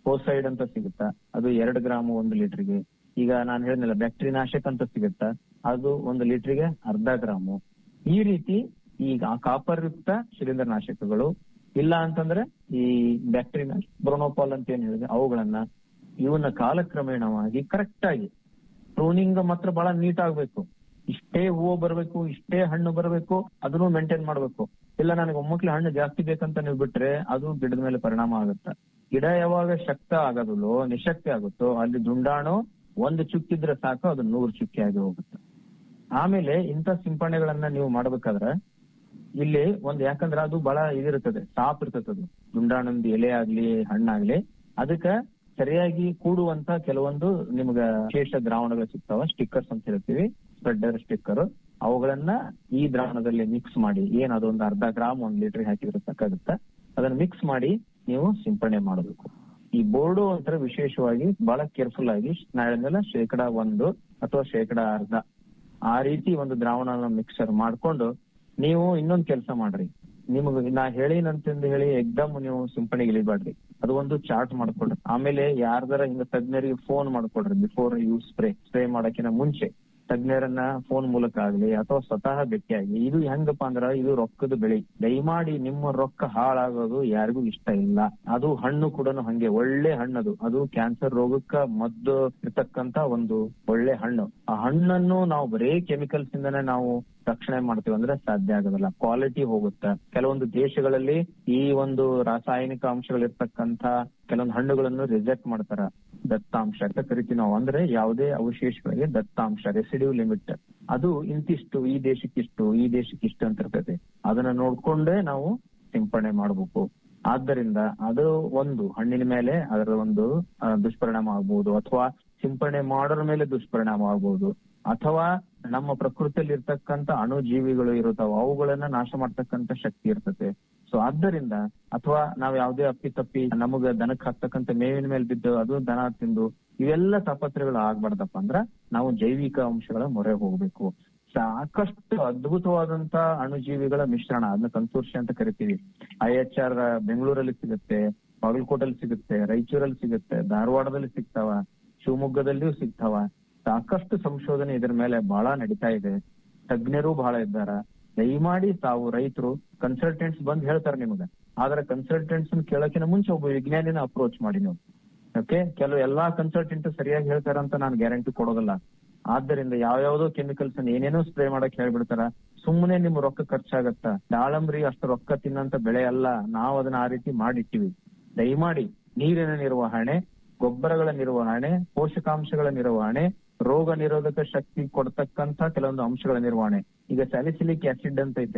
ಓಸೈಡ್ ಅಂತ ಸಿಗುತ್ತಾ ಅದು ಎರಡು ಗ್ರಾಮ್ ಒಂದು ಲೀಟರ್ಗೆ ಈಗ ನಾನು ಹೇಳಿದ್ನಲ್ಲ ಬ್ಯಾಕ್ಟೀರಿಯಾ ನಾಶಕ ಅಂತ ಸಿಗುತ್ತಾ ಅದು ಒಂದು ಲೀಟರ್ಗೆ ಅರ್ಧ ಗ್ರಾಮು ಈ ರೀತಿ ಈಗ ಕಾಪರ್ ಯುಕ್ತ ಶಿಲೀಂಧ್ರ ನಾಶಕಗಳು ಇಲ್ಲ ಅಂತಂದ್ರೆ ಈ ಬ್ಯಾಕ್ಟೀರಿಯಾ ಬ್ರೋನೋಪಾಲ್ ಅಂತ ಏನ್ ಹೇಳಿದೆ ಅವುಗಳನ್ನ ಇವನ್ನ ಕಾಲಕ್ರಮೇಣವಾಗಿ ಕರೆಕ್ಟ್ ಆಗಿ ಪ್ರೂನಿಂಗ್ ಮಾತ್ರ ಬಹಳ ನೀಟ್ ಆಗ್ಬೇಕು ಇಷ್ಟೇ ಹೂವು ಬರಬೇಕು ಇಷ್ಟೇ ಹಣ್ಣು ಬರಬೇಕು ಅದನ್ನು ಮೇಂಟೈನ್ ಮಾಡ್ಬೇಕು ಇಲ್ಲ ನನಗೆ ಒಮ್ಮಕ್ಲೆ ಹಣ್ಣು ಜಾಸ್ತಿ ಬೇಕಂತ ನೀವು ಬಿಟ್ರೆ ಅದು ಗಿಡದ ಮೇಲೆ ಪರಿಣಾಮ ಆಗುತ್ತೆ ಗಿಡ ಯಾವಾಗ ಶಕ್ತ ಆಗೋದಿಲ್ಲೋ ನಿಶಕ್ತಿ ಆಗುತ್ತೋ ಅಲ್ಲಿ ದುಂಡಾಣು ಒಂದು ಚುಕ್ಕಿದ್ರೆ ಸಾಕು ಅದು ನೂರು ಚುಕ್ಕಿ ಆಗಿ ಹೋಗುತ್ತೆ ಆಮೇಲೆ ಇಂಥ ಸಿಂಪರಣೆಗಳನ್ನ ನೀವು ಮಾಡ್ಬೇಕಾದ್ರೆ ಇಲ್ಲಿ ಒಂದ್ ಯಾಕಂದ್ರೆ ಅದು ಬಹಳ ಇದಿರ್ತದೆ ಸಾಪ್ ಇರ್ತದೆ ಅದು ದುಂಡಾಣಂದು ಎಲೆ ಆಗ್ಲಿ ಹಣ್ಣಾಗ್ಲಿ ಅದಕ್ಕ ಸರಿಯಾಗಿ ಕೂಡುವಂತ ಕೆಲವೊಂದು ನಿಮ್ಗ ವಿಶೇಷ ದ್ರಾವಣಗಳು ಸಿಗ್ತಾವ ಸ್ಟಿಕ್ಕರ್ಸ್ ಅಂತ ಹೇಳ್ತೀವಿ ಸ್ಪ್ರೆಡ್ಡರ್ ಸ್ಟಿಕ್ಕರ್ ಅವುಗಳನ್ನ ಈ ದ್ರಾವಣದಲ್ಲಿ ಮಿಕ್ಸ್ ಮಾಡಿ ಏನ್ ಅದೊಂದು ಅರ್ಧ ಗ್ರಾಮ್ ಒಂದ್ ಲೀಟರ್ ಹಾಕಿದ್ರೆ ಸಾಕಾಗುತ್ತೆ ಅದನ್ನ ಮಿಕ್ಸ್ ಮಾಡಿ ನೀವು ಸಿಂಪರಣೆ ಮಾಡಬೇಕು ಈ ಬೋರ್ಡು ಒಂಥರ ವಿಶೇಷವಾಗಿ ಬಹಳ ಕೇರ್ಫುಲ್ ಆಗಿ ನಾ ಹೇಳಿದ್ನಲ್ಲ ಶೇಕಡ ಒಂದು ಅಥವಾ ಶೇಕಡ ಅರ್ಧ ಆ ರೀತಿ ಒಂದು ದ್ರಾವಣ ಮಿಕ್ಸರ್ ಮಾಡ್ಕೊಂಡು ನೀವು ಇನ್ನೊಂದ್ ಕೆಲಸ ಮಾಡ್ರಿ ನಿಮ್ಗೆ ನಾ ಹೇಳಿನಂತಂದು ಹೇಳಿ ಎಕ್ದಮ್ ನೀವು ಸಿಂಪಣಿಗೆ ಇಳಿಬೇಡ್ರಿ ಅದು ಒಂದು ಚಾರ್ಟ್ ಮಾಡ್ಕೊಡ್ರಿ ಆಮೇಲೆ ಯಾರ್ದಾರ ಹಿಂಗ ತಜ್ಞರಿಗೆ ಫೋನ್ ಮಾಡ್ಕೊಡ್ರಿ ಬಿಫೋರ್ ಯು ಸ್ಪ್ರೇ ಸ್ಪ್ರೇ ಮಾಡಕ್ಕಿಂತ ಮುಂಚೆ ತಜ್ಞರನ್ನ ಫೋನ್ ಮೂಲಕ ಆಗ್ಲಿ ಅಥವಾ ಸ್ವತಃ ಭೇಟಿಯಾಗಿ ಇದು ಹೆಂಗಪ್ಪ ಅಂದ್ರ ಇದು ರೊಕ್ಕದ ಬೆಳೆ ದಯಮಾಡಿ ನಿಮ್ಮ ರೊಕ್ಕ ಹಾಳಾಗೋದು ಯಾರಿಗೂ ಇಷ್ಟ ಇಲ್ಲ ಅದು ಹಣ್ಣು ಕೂಡ ಹಂಗೆ ಒಳ್ಳೆ ಹಣ್ಣದು ಅದು ಕ್ಯಾನ್ಸರ್ ರೋಗಕ್ಕ ಮದ್ದು ಇರ್ತಕ್ಕಂತ ಒಂದು ಒಳ್ಳೆ ಹಣ್ಣು ಆ ಹಣ್ಣನ್ನು ನಾವು ಬರೇ ಕೆಮಿಕಲ್ಸ್ ಇಂದನೇ ನಾವು ರಕ್ಷಣೆ ಮಾಡ್ತೀವಿ ಅಂದ್ರೆ ಸಾಧ್ಯ ಆಗೋದಿಲ್ಲ ಕ್ವಾಲಿಟಿ ಹೋಗುತ್ತೆ ಕೆಲವೊಂದು ದೇಶಗಳಲ್ಲಿ ಈ ಒಂದು ರಾಸಾಯನಿಕ ಅಂಶಗಳಿರ್ತಕ್ಕಂತ ಕೆಲವೊಂದು ಹಣ್ಣುಗಳನ್ನು ರಿಜೆಕ್ಟ್ ಮಾಡ್ತಾರ ದತ್ತಾಂಶ ಅಂತ ಕರಿತೀವಿ ನಾವು ಅಂದ್ರೆ ಯಾವುದೇ ಅವಶೇಷಗಳಿಗೆ ದತ್ತಾಂಶ ರೆಸಿಡ್ಯೂ ಲಿಮಿಟ್ ಅದು ಇಂತಿಷ್ಟು ಈ ದೇಶಕ್ಕಿಷ್ಟು ಈ ದೇಶಕ್ಕಿಷ್ಟು ಅಂತ ಇರ್ತದೆ ಅದನ್ನ ನೋಡ್ಕೊಂಡೇ ನಾವು ಸಿಂಪರಣೆ ಮಾಡ್ಬೇಕು ಆದ್ದರಿಂದ ಅದು ಒಂದು ಹಣ್ಣಿನ ಮೇಲೆ ಅದರ ಒಂದು ಆ, ದುಷ್ಪರಿಣಾಮ ಆಗ್ಬಹುದು ಅಥವಾ ಸಿಂಪರಣೆ ಮಾಡೋರ ಮೇಲೆ ದುಷ್ಪರಿಣಾಮ ಆಗ್ಬಹುದು ಅಥವಾ ನಮ್ಮ ಪ್ರಕೃತಿಯಲ್ಲಿ ಇರ್ತಕ್ಕಂತ ಅಣುಜೀವಿಗಳು ಇರುತ್ತಾವ ಅವುಗಳನ್ನ ನಾಶ ಮಾಡ್ತಕ್ಕಂತ ಶಕ್ತಿ ಇರ್ತದೆ ಸೊ ಆದ್ದರಿಂದ ಅಥವಾ ನಾವ್ ಯಾವ್ದೇ ಅಪ್ಪಿ ತಪ್ಪಿ ನಮಗ ದನಕ್ ಹಾಕ್ತಕ್ಕಂತ ಮೇವಿನ ಮೇಲೆ ಬಿದ್ದು ಅದು ದನ ತಿಂದು ಇವೆಲ್ಲ ತಾಪತ್ರೆಗಳು ಆಗ್ಬಾರ್ದಪ್ಪ ಅಂದ್ರ ನಾವು ಜೈವಿಕ ಅಂಶಗಳ ಮೊರೆ ಹೋಗ್ಬೇಕು ಸಾಕಷ್ಟು ಅದ್ಭುತವಾದಂತ ಅಣುಜೀವಿಗಳ ಮಿಶ್ರಣ ಅದನ್ನ ಕನ್ಸೋರ್ಷಿ ಅಂತ ಕರಿತೀವಿ ಐ ಎಚ್ ಆರ್ ಬೆಂಗಳೂರಲ್ಲಿ ಸಿಗುತ್ತೆ ಬಾಗಲಕೋಟಲ್ಲಿ ಸಿಗುತ್ತೆ ರಾಯಚೂರಲ್ಲಿ ಸಿಗುತ್ತೆ ಧಾರವಾಡದಲ್ಲಿ ಸಿಗ್ತಾವ ಶಿವಮೊಗ್ಗದಲ್ಲಿಯೂ ಸಿಗ್ತಾವ ಸಾಕಷ್ಟು ಸಂಶೋಧನೆ ಇದ್ರ ಮೇಲೆ ಬಹಳ ನಡೀತಾ ಇದೆ ತಜ್ಞರು ಬಹಳ ಇದ್ದಾರ ದಯಮಾಡಿ ತಾವು ರೈತರು ಕನ್ಸಲ್ಟೆಂಟ್ಸ್ ಬಂದ್ ಹೇಳ್ತಾರೆ ನಿಮ್ಗೆ ಆದ್ರೆ ಕನ್ಸಲ್ಟೆಂಟ್ಸ್ ಕೇಳೋಕಿನ ಮುಂಚೆ ಒಬ್ಬ ವಿಜ್ಞಾನಿನ ಅಪ್ರೋಚ್ ಮಾಡಿ ನೀವು ಓಕೆ ಕೆಲವು ಎಲ್ಲಾ ಕನ್ಸಲ್ಟೆಂಟ್ ಸರಿಯಾಗಿ ಹೇಳ್ತಾರ ಅಂತ ನಾನು ಗ್ಯಾರಂಟಿ ಕೊಡೋದಿಲ್ಲ ಆದ್ದರಿಂದ ಯಾವ್ಯಾವ್ದೋ ಕೆಮಿಕಲ್ಸ್ ಏನೇನೋ ಸ್ಪ್ರೇ ಮಾಡಕ್ ಹೇಳ್ಬಿಡ್ತಾರ ಸುಮ್ಮನೆ ನಿಮ್ ರೊಕ್ಕ ಖರ್ಚಾಗತ್ತ ದಾಳಂಬ್ರಿ ಅಷ್ಟು ರೊಕ್ಕ ತಿನ್ನಂತ ಬೆಳೆ ಅಲ್ಲ ನಾವ್ ಅದನ್ನ ಆ ರೀತಿ ಮಾಡಿಟ್ಟಿವಿ ದಯಮಾಡಿ ನೀರಿನ ನಿರ್ವಹಣೆ ಗೊಬ್ಬರಗಳ ನಿರ್ವಹಣೆ ಪೋಷಕಾಂಶಗಳ ನಿರ್ವಹಣೆ ರೋಗ ನಿರೋಧಕ ಶಕ್ತಿ ಕೊಡ್ತಕ್ಕಂತ ಕೆಲವೊಂದು ಅಂಶಗಳ ನಿರ್ವಹಣೆ ಈಗ ಸ್ಯಾಲಿಸಿಲಿಕ್ ಆಸಿಡ್ ಅಂತ ಐತೆ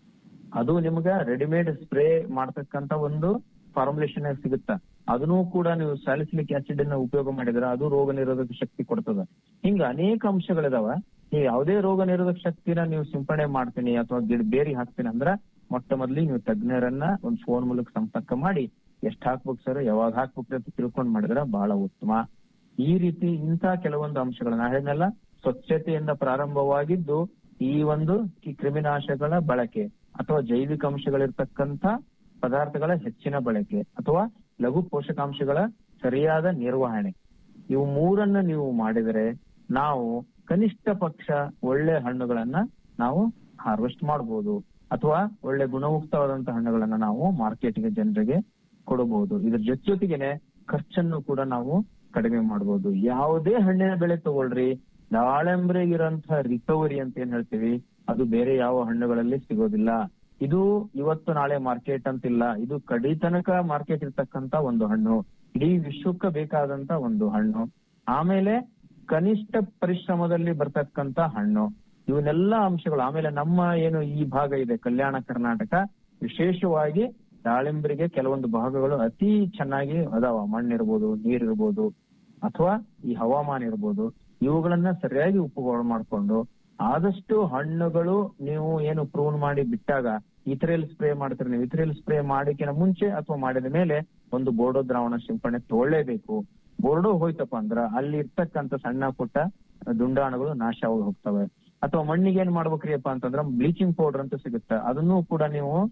ಅದು ನಿಮ್ಗ ರೆಡಿಮೇಡ್ ಸ್ಪ್ರೇ ಮಾಡ್ತಕ್ಕಂತ ಒಂದು ಫಾರ್ಮುಲೇಷನ್ ಸಿಗುತ್ತ ಅದನ್ನು ಕೂಡ ನೀವು ಸ್ಯಾಲಿಸಿಲಿಕ್ ಆಸಿಡ್ ಅನ್ನ ಉಪಯೋಗ ಮಾಡಿದ್ರೆ ಅದು ರೋಗ ನಿರೋಧಕ ಶಕ್ತಿ ಕೊಡ್ತದ ಹಿಂಗ ಅನೇಕ ಅಂಶಗಳಿದಾವ ನೀವು ಯಾವುದೇ ರೋಗ ನಿರೋಧಕ ಶಕ್ತಿನ ನೀವು ಸಿಂಪಡಣೆ ಮಾಡ್ತೀನಿ ಅಥವಾ ಗಿಡ ಬೇರಿ ಹಾಕ್ತೀನಿ ಅಂದ್ರ ಮೊಟ್ಟ ಮೊದಲಿಗೆ ನೀವು ತಜ್ಞರನ್ನ ಒಂದು ಫೋನ್ ಮೂಲಕ ಸಂಪರ್ಕ ಮಾಡಿ ಎಷ್ಟ್ ಹಾಕ್ಬೇಕು ಸರ್ ಯಾವಾಗ ಹಾಕ್ಬೇಕು ಅಂತ ತಿಳ್ಕೊಂಡ್ ಮಾಡಿದ್ರೆ ಬಹಳ ಉತ್ತಮ ಈ ರೀತಿ ಇಂಥ ಕೆಲವೊಂದು ಅಂಶಗಳನ್ನ ಹೇಳಿದ್ನಲ್ಲ ಸ್ವಚ್ಛತೆಯಿಂದ ಪ್ರಾರಂಭವಾಗಿದ್ದು ಈ ಒಂದು ಕಿ- ಕ್ರಿಮಿನಾಶಕಗಳ ಬಳಕೆ ಅಥವಾ ಜೈವಿಕ ಅಂಶಗಳಿರ್ತಕ್ಕಂಥ ಪದಾರ್ಥಗಳ ಹೆಚ್ಚಿನ ಬಳಕೆ ಅಥವಾ ಲಘು ಪೋಷಕಾಂಶಗಳ ಸರಿಯಾದ ನಿರ್ವಹಣೆ ಇವು ಮೂರನ್ನ ನೀವು ಮಾಡಿದರೆ ನಾವು ಕನಿಷ್ಠ ಪಕ್ಷ ಒಳ್ಳೆ ಹಣ್ಣುಗಳನ್ನ ನಾವು ಹಾರ್ವೆಸ್ಟ್ ಮಾಡಬಹುದು ಅಥವಾ ಒಳ್ಳೆ ಗುಣಮುಕ್ತವಾದಂತಹ ಹಣ್ಣುಗಳನ್ನ ನಾವು ಮಾರ್ಕೆಟ್ಗೆ ಜನರಿಗೆ ಕೊಡಬಹುದು ಇದ್ರ ಜೊತೆ ಜೊತೆಗೇನೆ ಖರ್ಚನ್ನು ಕೂಡ ನಾವು ಕಡಿಮೆ ಮಾಡಬಹುದು ಯಾವುದೇ ಹಣ್ಣಿನ ಬೆಳೆ ತಗೊಳ್ರಿ ದಾಳಿಂಬ್ರೆಗಿರೋಂತಹ ರಿಕವರಿ ಅಂತ ಏನ್ ಹೇಳ್ತೀವಿ ಅದು ಬೇರೆ ಯಾವ ಹಣ್ಣುಗಳಲ್ಲಿ ಸಿಗೋದಿಲ್ಲ ಇದು ಇವತ್ತು ನಾಳೆ ಮಾರ್ಕೆಟ್ ಅಂತಿಲ್ಲ ಇದು ಕಡಿ ತನಕ ಮಾರ್ಕೆಟ್ ಇರ್ತಕ್ಕಂತ ಒಂದು ಹಣ್ಣು ಇಡೀ ವಿಶ್ವಕ್ಕೆ ಬೇಕಾದಂತ ಒಂದು ಹಣ್ಣು ಆಮೇಲೆ ಕನಿಷ್ಠ ಪರಿಶ್ರಮದಲ್ಲಿ ಬರ್ತಕ್ಕಂತ ಹಣ್ಣು ಇವನ್ನೆಲ್ಲ ಅಂಶಗಳು ಆಮೇಲೆ ನಮ್ಮ ಏನು ಈ ಭಾಗ ಇದೆ ಕಲ್ಯಾಣ ಕರ್ನಾಟಕ ವಿಶೇಷವಾಗಿ ದಾಳಿಂಬರಿಗೆ ಕೆಲವೊಂದು ಭಾಗಗಳು ಅತಿ ಚೆನ್ನಾಗಿ ಅದಾವ ಮಣ್ಣಿರ್ಬೋದು ನೀರಿರ್ಬೋದು ಅಥವಾ ಈ ಹವಾಮಾನ ಇರ್ಬೋದು ಇವುಗಳನ್ನ ಸರಿಯಾಗಿ ಉಪಯೋಗ ಮಾಡ್ಕೊಂಡು ಆದಷ್ಟು ಹಣ್ಣುಗಳು ನೀವು ಏನು ಪ್ರೂನ್ ಮಾಡಿ ಬಿಟ್ಟಾಗ ಇತರೆಲ್ ಸ್ಪ್ರೇ ಮಾಡ್ತೀರಿ ನೀವು ಇತರೆಲ್ ಸ್ಪ್ರೇ ಮಾಡಿಕಿನ ಮುಂಚೆ ಅಥವಾ ಮಾಡಿದ ಮೇಲೆ ಒಂದು ಬೋರ್ಡೋ ದ್ರಾವಣ ಸಿಂಪಡಣೆ ತಗೊಳ್ಳೇಬೇಕು ಬೋರ್ಡೋ ಹೋಯ್ತಪ್ಪ ಅಂದ್ರ ಅಲ್ಲಿ ಇರ್ತಕ್ಕಂತ ಸಣ್ಣ ಪುಟ್ಟ ದುಂಡಾಣುಗಳು ನಾಶ ಆಗಿ ಹೋಗ್ತವೆ ಅಥವಾ ಮಣ್ಣಿಗೆ ಏನ್ ಮಾಡ್ಬೇಕ್ರಿಯಪ್ಪ ಅಂತಂದ್ರ ಬ್ಲೀಚಿಂಗ್ ಪೌಡರ್ ಅಂತ ಸಿಗುತ್ತೆ ಅದನ್ನು ಕೂಡ ನೀವು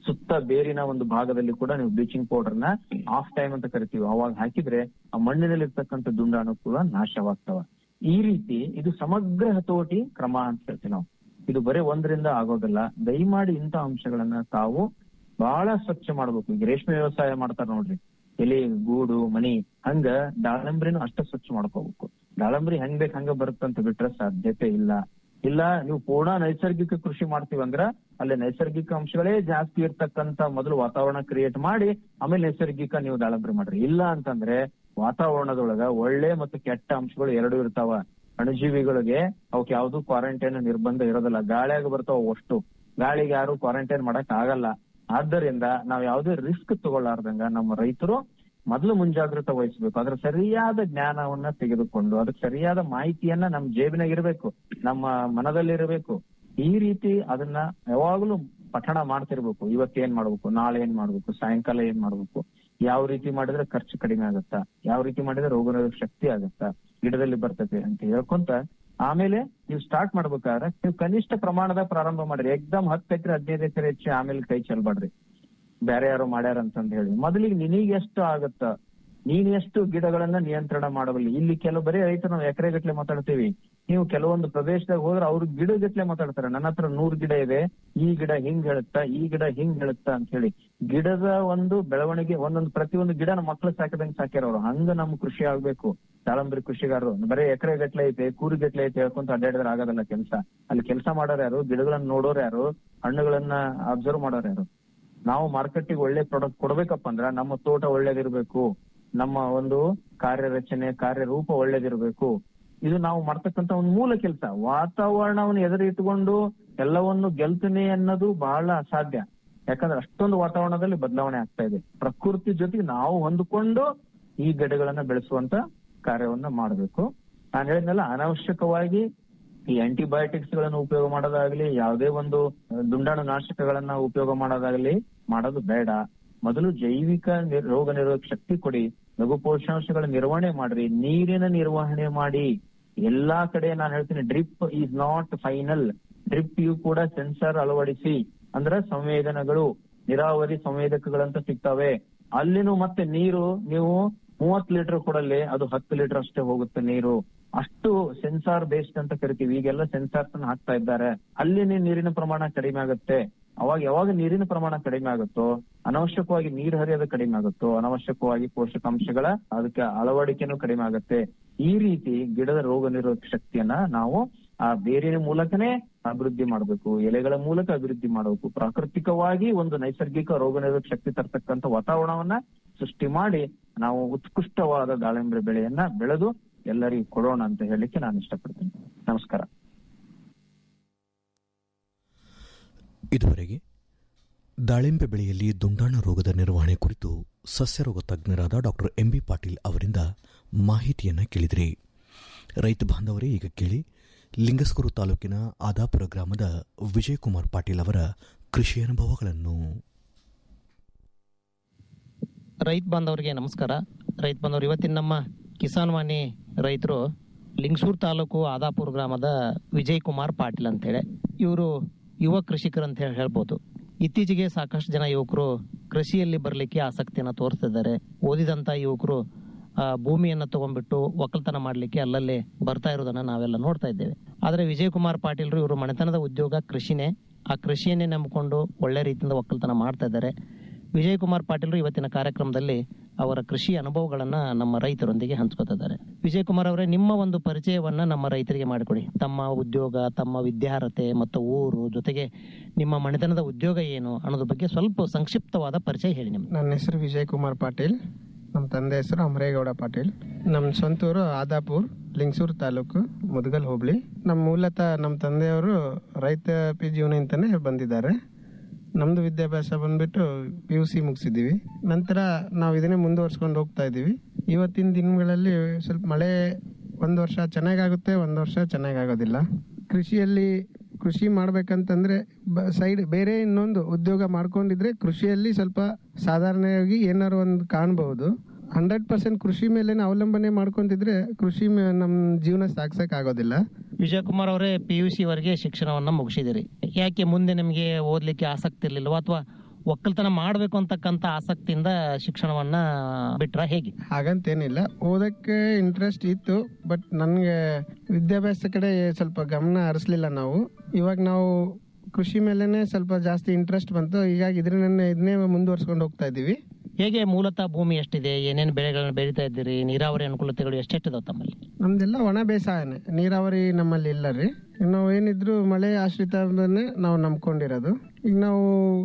ಸುತ್ತ ಬೇರಿನ ಒಂದು ಭಾಗದಲ್ಲಿ ಕೂಡ ನೀವು ಬ್ಲೀಚಿಂಗ್ ಪೌಡರ್ ನ ಆಫ್ ಟೈಮ್ ಅಂತ ಕರಿತೀವಿ ಅವಾಗ ಹಾಕಿದ್ರೆ ಆ ಮಣ್ಣಿನಲ್ಲಿ ಇರ್ತಕ್ಕಂಥ ದುಂಡಾಣು ಕೂಡ ನಾಶವಾಗ್ತವ ಈ ರೀತಿ ಇದು ಸಮಗ್ರ ಹತೋಟಿ ಕ್ರಮ ಅಂತ ಹೇಳ್ತೀವಿ ನಾವು ಇದು ಬರೀ ಒಂದರಿಂದ ಆಗೋದಿಲ್ಲ ದಯಮಾಡಿ ಇಂಥ ಅಂಶಗಳನ್ನ ತಾವು ಬಹಳ ಸ್ವಚ್ಛ ಮಾಡ್ಬೇಕು ಈಗ ರೇಷ್ಮೆ ವ್ಯವಸಾಯ ಮಾಡ್ತಾರ ನೋಡ್ರಿ ಎಲೆ ಗೂಡು ಮನಿ ಹಂಗ ದಾಳಂಬ್ರಿನೂ ಅಷ್ಟ ಸ್ವಚ್ಛ ಮಾಡ್ಕೋಬೇಕು ದಾಳಂಬ್ರಿ ಹೆಂಗ್ ಬೇಕ್ ಹಂಗ ಬರುತ್ತಂತ ಬಿಟ್ರೆ ಸಾಧ್ಯತೆ ಇಲ್ಲ ಇಲ್ಲ ನೀವು ಪೂರ್ಣ ನೈಸರ್ಗಿಕ ಕೃಷಿ ಮಾಡ್ತೀವಿ ಅಂದ್ರ ಅಲ್ಲಿ ನೈಸರ್ಗಿಕ ಅಂಶಗಳೇ ಜಾಸ್ತಿ ಇರ್ತಕ್ಕಂತ ಮೊದಲು ವಾತಾವರಣ ಕ್ರಿಯೇಟ್ ಮಾಡಿ ಆಮೇಲೆ ನೈಸರ್ಗಿಕ ನೀವು ದಾಳಂಬ್ರಿ ಮಾಡ್ರಿ ಇಲ್ಲ ಅಂತಂದ್ರೆ ವಾತಾವರಣದೊಳಗ ಒಳ್ಳೆ ಮತ್ತು ಕೆಟ್ಟ ಅಂಶಗಳು ಎರಡು ಇರ್ತಾವ ಅಣುಜೀವಿಗಳಿಗೆ ಅವಕ್ಕೆ ಯಾವ್ದು ಕ್ವಾರಂಟೈನ್ ನಿರ್ಬಂಧ ಇರೋದಿಲ್ಲ ಗಾಳಿಯಾಗ ಬರ್ತಾವ ಅಷ್ಟು ಗಾಳಿಗೆ ಯಾರು ಕ್ವಾರಂಟೈನ್ ಮಾಡಕ್ ಆಗಲ್ಲ ಆದ್ದರಿಂದ ನಾವ್ ಯಾವ್ದೇ ರಿಸ್ಕ್ ತಗೊಳ್ಳಾರ್ದಂಗ ನಮ್ಮ ರೈತರು ಮೊದಲು ಮುಂಜಾಗ್ರತೆ ವಹಿಸಬೇಕು ಅದ್ರ ಸರಿಯಾದ ಜ್ಞಾನವನ್ನ ತೆಗೆದುಕೊಂಡು ಅದಕ್ಕೆ ಸರಿಯಾದ ಮಾಹಿತಿಯನ್ನ ನಮ್ ಜೇಬಿನಾಗ ಇರಬೇಕು ನಮ್ಮ ಮನದಲ್ಲಿ ಇರಬೇಕು ಈ ರೀತಿ ಅದನ್ನ ಯಾವಾಗ್ಲೂ ಪಠಣ ಮಾಡ್ತಿರ್ಬೇಕು ಇವತ್ತು ಏನ್ ಮಾಡ್ಬೇಕು ನಾಳೆ ಏನ್ ಮಾಡ್ಬೇಕು ಸಾಯಂಕಾಲ ಏನ್ ಮಾಡ್ಬೇಕು ಯಾವ ರೀತಿ ಮಾಡಿದ್ರೆ ಖರ್ಚು ಕಡಿಮೆ ಆಗತ್ತಾ ಯಾವ ರೀತಿ ಮಾಡಿದ್ರೆ ರೋಗ ನಿರೋಧಕ ಶಕ್ತಿ ಆಗತ್ತಾ ಗಿಡದಲ್ಲಿ ಬರ್ತದೆ ಅಂತ ಹೇಳ್ಕೊಂತ ಆಮೇಲೆ ನೀವು ಸ್ಟಾರ್ಟ್ ಮಾಡ್ಬೇಕಾದ್ರೆ ನೀವು ಕನಿಷ್ಠ ಪ್ರಮಾಣದ ಪ್ರಾರಂಭ ಮಾಡ್ರಿ ಎಕ್ದಮ್ ಹತ್ತು ಎಕರೆ ಹದಿನೈದು ಎಕರೆ ಹೆಚ್ಚು ಆಮೇಲೆ ಕೈ ಚೆಲ್ಬಾಡ್ರಿ ಬೇರೆ ಯಾರು ಮಾಡ್ಯಾರ ಅಂತಂದ್ ಹೇಳಿ ಮೊದಲಿಗೆ ನಿನಗೆ ಎಷ್ಟು ಆಗತ್ತ ನೀನ್ ಎಷ್ಟು ಗಿಡಗಳನ್ನ ನಿಯಂತ್ರಣ ಮಾಡಬಲ್ಲಿ ಇಲ್ಲಿ ಕೆಲವು ಬರೀ ರೈತರು ನಾವು ಎಕರೆ ಗಟ್ಲೆ ಮಾತಾಡ್ತೀವಿ ನೀವು ಕೆಲವೊಂದು ಪ್ರದೇಶದಾಗ ಹೋದ್ರೆ ಅವ್ರು ಗಿಡ ಗಟ್ಲೆ ಮಾತಾಡ್ತಾರೆ ನನ್ನ ಹತ್ರ ನೂರ್ ಗಿಡ ಇದೆ ಈ ಗಿಡ ಹಿಂಗ್ ಹೇಳುತ್ತಾ ಈ ಗಿಡ ಹಿಂಗ್ ಹೇಳುತ್ತಾ ಅಂತ ಹೇಳಿ ಗಿಡದ ಒಂದು ಬೆಳವಣಿಗೆ ಒಂದೊಂದು ಪ್ರತಿಯೊಂದು ಗಿಡನ ಮಕ್ಳು ಸಾಕಿದಂಗ್ ಸಾಕ್ಯಾರ ಅವ್ರು ಹಂಗ ನಮ್ ಕೃಷಿ ಆಗ್ಬೇಕು ದಾಳಂಬರಿ ಕೃಷಿಗಾರರು ಬರೀ ಎಕರೆ ಗಟ್ಲೆ ಐತೆ ಕೂರಿ ಗಟ್ಲೆ ಐತೆ ಹೇಳ್ಕೊಂತ ಅಡ್ಡಾಡಿದ್ರೆ ಆಗೋದಲ್ಲ ಕೆಲಸ ಅಲ್ಲಿ ಕೆಲಸ ಮಾಡೋರು ಯಾರು ಗಿಡಗಳನ್ನ ನೋಡೋರು ಯಾರು ಹಣ್ಣುಗಳನ್ನ ಅಬ್ಸರ್ವ್ ಮಾಡೋರು ಯಾರು ನಾವು ಮಾರ್ಕೆಟಿಗೆ ಒಳ್ಳೆ ಪ್ರಾಡಕ್ಟ್ ಕೊಡ್ಬೇಕಪ್ಪ ಅಂದ್ರ ನಮ್ಮ ತೋಟ ಒಳ್ಳೇದಿರ್ಬೇಕು ನಮ್ಮ ಒಂದು ಕಾರ್ಯರಚನೆ ಕಾರ್ಯರೂಪ ಒಳ್ಳೇದಿರ್ಬೇಕು ಇದು ನಾವು ಮಾಡ್ತಕ್ಕಂತ ಒಂದು ಮೂಲ ಕೆಲಸ ವಾತಾವರಣವನ್ನು ಎದುರು ಇಟ್ಕೊಂಡು ಎಲ್ಲವನ್ನು ಗೆಲ್ತೀನಿ ಅನ್ನೋದು ಬಹಳ ಅಸಾಧ್ಯ ಯಾಕಂದ್ರೆ ಅಷ್ಟೊಂದು ವಾತಾವರಣದಲ್ಲಿ ಬದಲಾವಣೆ ಆಗ್ತಾ ಇದೆ ಪ್ರಕೃತಿ ಜೊತೆಗೆ ನಾವು ಹೊಂದಿಕೊಂಡು ಈ ಗಿಡಗಳನ್ನ ಬೆಳೆಸುವಂತ ಕಾರ್ಯವನ್ನ ಮಾಡಬೇಕು ನಾನು ಹೇಳಿದ್ನಲ್ಲ ಅನಾವಶ್ಯಕವಾಗಿ ಈ ಆಂಟಿಬಯೋಟಿಕ್ಸ್ ಗಳನ್ನು ಉಪಯೋಗ ಮಾಡೋದಾಗ್ಲಿ ಯಾವುದೇ ಒಂದು ದುಂಡಾಣು ನಾಶಕಗಳನ್ನ ಉಪಯೋಗ ಮಾಡೋದಾಗ್ಲಿ ಮಾಡೋದು ಬೇಡ ಮೊದಲು ಜೈವಿಕ ನಿರ್- ರೋಗ ನಿರೋಧಕ ಶಕ್ತಿ ಕೊಡಿ ಲಘು ಪೋಷಕಾಂಶಗಳ ನಿರ್ವಹಣೆ ಮಾಡ್ರಿ ನೀರಿನ ನಿರ್ವಹಣೆ ಮಾಡಿ ಎಲ್ಲಾ ಕಡೆ ನಾನು ಹೇಳ್ತೀನಿ drip is not final drip ಯು ಕೂಡ ಸೆನ್ಸರ್ ಅಳವಡಿಸಿ ಅಂದ್ರೆ ಸಂವೇದನಗಳು ನೀರಾವರಿ ಸಂವೇದಕಗಳಂತ ಸಿಗ್ತವೆ ಅಲ್ಲಿನೂ ಮತ್ತೆ ನೀರು ನೀವು ಮೂವತ್ ಲೀಟರ್ ಕೊಡಲ್ಲಿ ಅದು ಹತ್ತು ಲೀಟರ್ ಅಷ್ಟೇ ಹೋಗುತ್ತೆ ನೀರು ಅಷ್ಟು ಸೆನ್ಸಾರ್ ಬೇಸ್ಡ್ ಅಂತ ಕರಿತೀವಿ ಈಗೆಲ್ಲ ಸೆನ್ಸಾರ್ಸ್ ಅನ್ನ ಹಾಕ್ತಾ ಇದ್ದಾರೆ ಅಲ್ಲಿ ನೀರಿನ ಪ್ರಮಾಣ ಕಡಿಮೆ ಆಗುತ್ತೆ ಅವಾಗ ಯಾವಾಗ ನೀರಿನ ಪ್ರಮಾಣ ಕಡಿಮೆ ಆಗುತ್ತೋ ಅನವಶ್ಯಕವಾಗಿ ನೀರು ಹರಿಯೋದು ಕಡಿಮೆ ಆಗುತ್ತೋ ಅನವಶ್ಯಕವಾಗಿ ಪೋಷಕಾಂಶಗಳ ಅದಕ್ಕೆ ಅಳವಡಿಕೆನೂ ಕಡಿಮೆ ಆಗುತ್ತೆ ಈ ರೀತಿ ಗಿಡದ ರೋಗ ನಿರೋಧಕ ಶಕ್ತಿಯನ್ನ ನಾವು ಆ ಬೇರಿನ ಮೂಲಕನೇ ಅಭಿವೃದ್ಧಿ ಮಾಡಬೇಕು ಎಲೆಗಳ ಮೂಲಕ ಅಭಿವೃದ್ಧಿ ಮಾಡಬೇಕು ಪ್ರಾಕೃತಿಕವಾಗಿ ಒಂದು ನೈಸರ್ಗಿಕ ರೋಗ ನಿರೋಧಕ ಶಕ್ತಿ ತರ್ತಕ್ಕಂಥ ವಾತಾವರಣವನ್ನ ಸೃಷ್ಟಿ ಮಾಡಿ ನಾವು ಉತ್ಕೃಷ್ಟವಾದ ದಾಳಿಂಬೆ ಬೆಳೆಯನ್ನ ಬೆಳೆದು ಎಲ್ಲರಿಗೂ ಕೊಡೋಣ ಅಂತ ಹೇಳಲಿಕ್ಕೆ ನಾನು ಇಷ್ಟಪಡ್ತೀನಿ ನಮಸ್ಕಾರ ಇದುವರೆಗೆ ದಾಳಿಂಬೆ ಬೆಳೆಯಲ್ಲಿ ದುಂಡಾಣ ರೋಗದ ನಿರ್ವಹಣೆ ಕುರಿತು ಸಸ್ಯರೋಗ ತಜ್ಞರಾದ ಡಾಕ್ಟರ್ ಎಂಬಿ ಪಾಟೀಲ್ ಅವರಿಂದ ಮಾಹಿತಿಯನ್ನು ಕೇಳಿದ್ರಿ ರೈತ ಬಾಂಧವರೇ ಈಗ ಕೇಳಿ ಲಿಂಗಸ್ಕೂರು ತಾಲೂಕಿನ ಆದಾಪುರ ಗ್ರಾಮದ ವಿಜಯಕುಮಾರ್ ಪಾಟೀಲ್ ಅವರ ಕೃಷಿ ಅನುಭವಗಳನ್ನು ರೈತ ಬಾಂಧವರಿಗೆ ನಮಸ್ಕಾರ ರೈತ ಬಾಂಧವರು ಇವತ್ತಿನ ನಮ್ಮ ಕಿಸಾನ್ ವಾಣಿ ರೈತರು ಲಿಂಗಸೂರು ತಾಲೂಕು ಆದಾಪುರ ಗ್ರಾಮದ ವಿಜಯ್ ಕುಮಾರ್ ಪಾಟೀಲ್ ಅಂತೇಳಿ ಇವರು ಯುವ ಕೃಷಿಕರು ಅಂತ ಹೇಳಿ ಹೇಳ್ಬೋದು ಇತ್ತೀಚೆಗೆ ಸಾಕಷ್ಟು ಜನ ಯುವಕರು ಕೃಷಿಯಲ್ಲಿ ಬರಲಿಕ್ಕೆ ಆಸಕ್ತಿಯನ್ನು ತೋರಿಸ್ತಿದ್ದಾರೆ ಓದಿದಂಥ ಯುವಕರು ಆ, ಭೂಮಿಯನ್ನು ತಗೊಂಡ್ಬಿಟ್ಟು ಒಕ್ಕಲ್ತನ ಮಾಡಲಿಕ್ಕೆ ಅಲ್ಲಲ್ಲಿ ಬರ್ತಾ ಇರೋದನ್ನ ನಾವೆಲ್ಲ ನೋಡ್ತಾ ಇದ್ದೇವೆ ಆದರೆ ವಿಜಯ್ ಕುಮಾರ್ ಪಾಟೀಲ್ರು ಇವರು ಮನೆತನದ ಉದ್ಯೋಗ ಕೃಷಿನೇ ಆ ಕೃಷಿಯನ್ನೇ ನಂಬಿಕೊಂಡು ಒಳ್ಳೆ ರೀತಿಯಿಂದ ಒಕ್ಕಲ್ತನ ಮಾಡ್ತಾ ಇದ್ದಾರೆ ವಿಜಯ್ ಕುಮಾರ್ ಪಾಟೀಲ್ರು ಇವತ್ತಿನ ಕಾರ್ಯಕ್ರಮದಲ್ಲಿ ಅವರ ಕೃಷಿ ಅನುಭವಗಳನ್ನ ನಮ್ಮ ರೈತರೊಂದಿಗೆ ಹಂಚ್ಕೋತಿದ್ದಾರೆ ವಿಜಯ್ ಕುಮಾರ್ ಅವರೇ ನಿಮ್ಮ ಒಂದು ಪರಿಚಯವನ್ನ ನಮ್ಮ ರೈತರಿಗೆ ಮಾಡಿಕೊಡಿ ತಮ್ಮ ಉದ್ಯೋಗ ತಮ್ಮ ವಿದ್ಯಾರ್ಹತೆ ಮತ್ತು ಊರು ಜೊತೆಗೆ ನಿಮ್ಮ ಮನೆತನದ ಉದ್ಯೋಗ ಏನು ಅನ್ನೋದ್ರ ಬಗ್ಗೆ ಸ್ವಲ್ಪ ಸಂಕ್ಷಿಪ್ತವಾದ ಪರಿಚಯ ಹೇಳಿ ನಿಮ್ಗೆ ನನ್ನ ಹೆಸರು ವಿಜಯ್ ಕುಮಾರ್ ಪಾಟೀಲ್ ನಮ್ಮ ತಂದೆ ಹೆಸರು ಅಮರೇಗೌಡ ಪಾಟೀಲ್ ನಮ್ಮ ಸ್ವಂತೂರು ಆದಾಪುರ್ ಲಿಂಗಸೂರು ತಾಲೂಕು ಮುದಗಲ್ ಹೋಬಳಿ ನಮ್ಮ ಮೂಲತಃ ನಮ್ಮ ತಂದೆಯವರು ರೈತ ಪಿ ಜೀವನದಿಂದನೇ ಬಂದಿದ್ದಾರೆ ನಮ್ಮದು ವಿದ್ಯಾಭ್ಯಾಸ ಬಂದ್ಬಿಟ್ಟು ಪಿ ಯು ಸಿ ಮುಗಿಸಿದ್ದೀವಿ ನಂತರ ನಾವು ಇದನ್ನೇ ಮುಂದುವರ್ಸ್ಕೊಂಡು ಹೋಗ್ತಾ ಇದ್ದೀವಿ ಇವತ್ತಿನ ದಿನಗಳಲ್ಲಿ ಸ್ವಲ್ಪ ಮಳೆ ಒಂದು ವರ್ಷ ಚೆನ್ನಾಗಾಗುತ್ತೆ ಒಂದು ವರ್ಷ ಚೆನ್ನಾಗಾಗೋದಿಲ್ಲ ಕೃಷಿಯಲ್ಲಿ ಕೃಷಿ ಮಾಡ್ಬೇಕಂತಂದ್ರೆ ಸೈಡ್ ಬೇರೆ ಇನ್ನೊಂದು ಉದ್ಯೋಗ ಮಾಡ್ಕೊಂಡಿದ್ರೆ ಕೃಷಿಯಲ್ಲಿ ಸ್ವಲ್ಪ ಸಾಧಾರಣವಾಗಿ ಏನಾರು ಒಂದು ಕಾಣಬಹುದು ಹಂಡ್ರೆಡ್ ಪರ್ಸೆಂಟ್ ಕೃಷಿ ಮೇಲೆ ಅವಲಂಬನೆ ಮಾಡ್ಕೊಂತಿದ್ರೆ ಕೃಷಿ ಮೇ- ನಮ್ಮ ಜೀವನ ಸಾಗ್ಸಕ್ ಆಗೋದಿಲ್ಲ ವಿಜಯ್ ಕುಮಾರ್ ಅವರೇ ಪಿ ಯು ಸಿ ವರೆಗೆ ಶಿಕ್ಷಣವನ್ನ ಮುಗಿಸಿದಿರಿ ಯಾಕೆ ಮುಂದೆ ನಿಮಗೆ ಓದ್ಲಿಕ್ಕೆ ಆಸಕ್ತಿ ಇರಲಿಲ್ವಾ ಅಥವಾ ಒಕ್ಕಲ್ತನ ಮಾಡ್ಬೇಕು ಅಂತಕ್ಕಂತ ಆಸಕ್ತಿಯಿಂದ ಶಿಕ್ಷಣವನ್ನ ಬಿಟ್ರ ಹೇಗೆ ಹಾಗಂತೇನಿಲ್ಲ ಓದಕ್ಕೆ ಇಂಟ್ರೆಸ್ಟ್ ಇತ್ತು ಬಟ್ ನನಗೆ ವಿದ್ಯಾಭ್ಯಾಸ ಕಡೆ ಸ್ವಲ್ಪ ಗಮನ ಹರಿಸ್ಲಿಲ್ಲ ನಾವು ಇವಾಗ ನಾವು ಕೃಷಿ ಮೇಲೆನೆ ಸ್ವಲ್ಪ ಜಾಸ್ತಿ ಇಂಟ್ರೆಸ್ಟ್ ಬಂತು ಹೀಗಾಗಿ ಇದನ್ನ ಇದನ್ನೇ ಮುಂದುವರ್ಸ್ಕೊಂಡು ಹೋಗ್ತಾ ಇದ್ದೀವಿ ಹೇಗೆ ಮೂಲತಃ ಭೂಮಿ ಎಷ್ಟಿದೆ ಏನೇನು ಬೆಳೆಗಳನ್ನ ಬೆಳೀತಾ ಇದ್ದೀರಿ ನೀರಾವರಿ ಅನುಕೂಲತೆಗಳು ಎಷ್ಟೆಷ್ಟಿದಾವ ತಮ್ಮಲ್ಲಿ ನಮ್ದೆಲ್ಲ ಒಣ ಬೇಸಾಯನೇ ನೀರಾವರಿ ನಮ್ಮಲ್ಲಿ ಇಲ್ಲ ರೀ ನಾವು ಏನಿದ್ರು ಮಳೆ ಆಶ್ರಿತವನ್ನೇ ನಾವು ನಂಬ್ಕೊಂಡಿರೋದು ಈಗ ನಾವು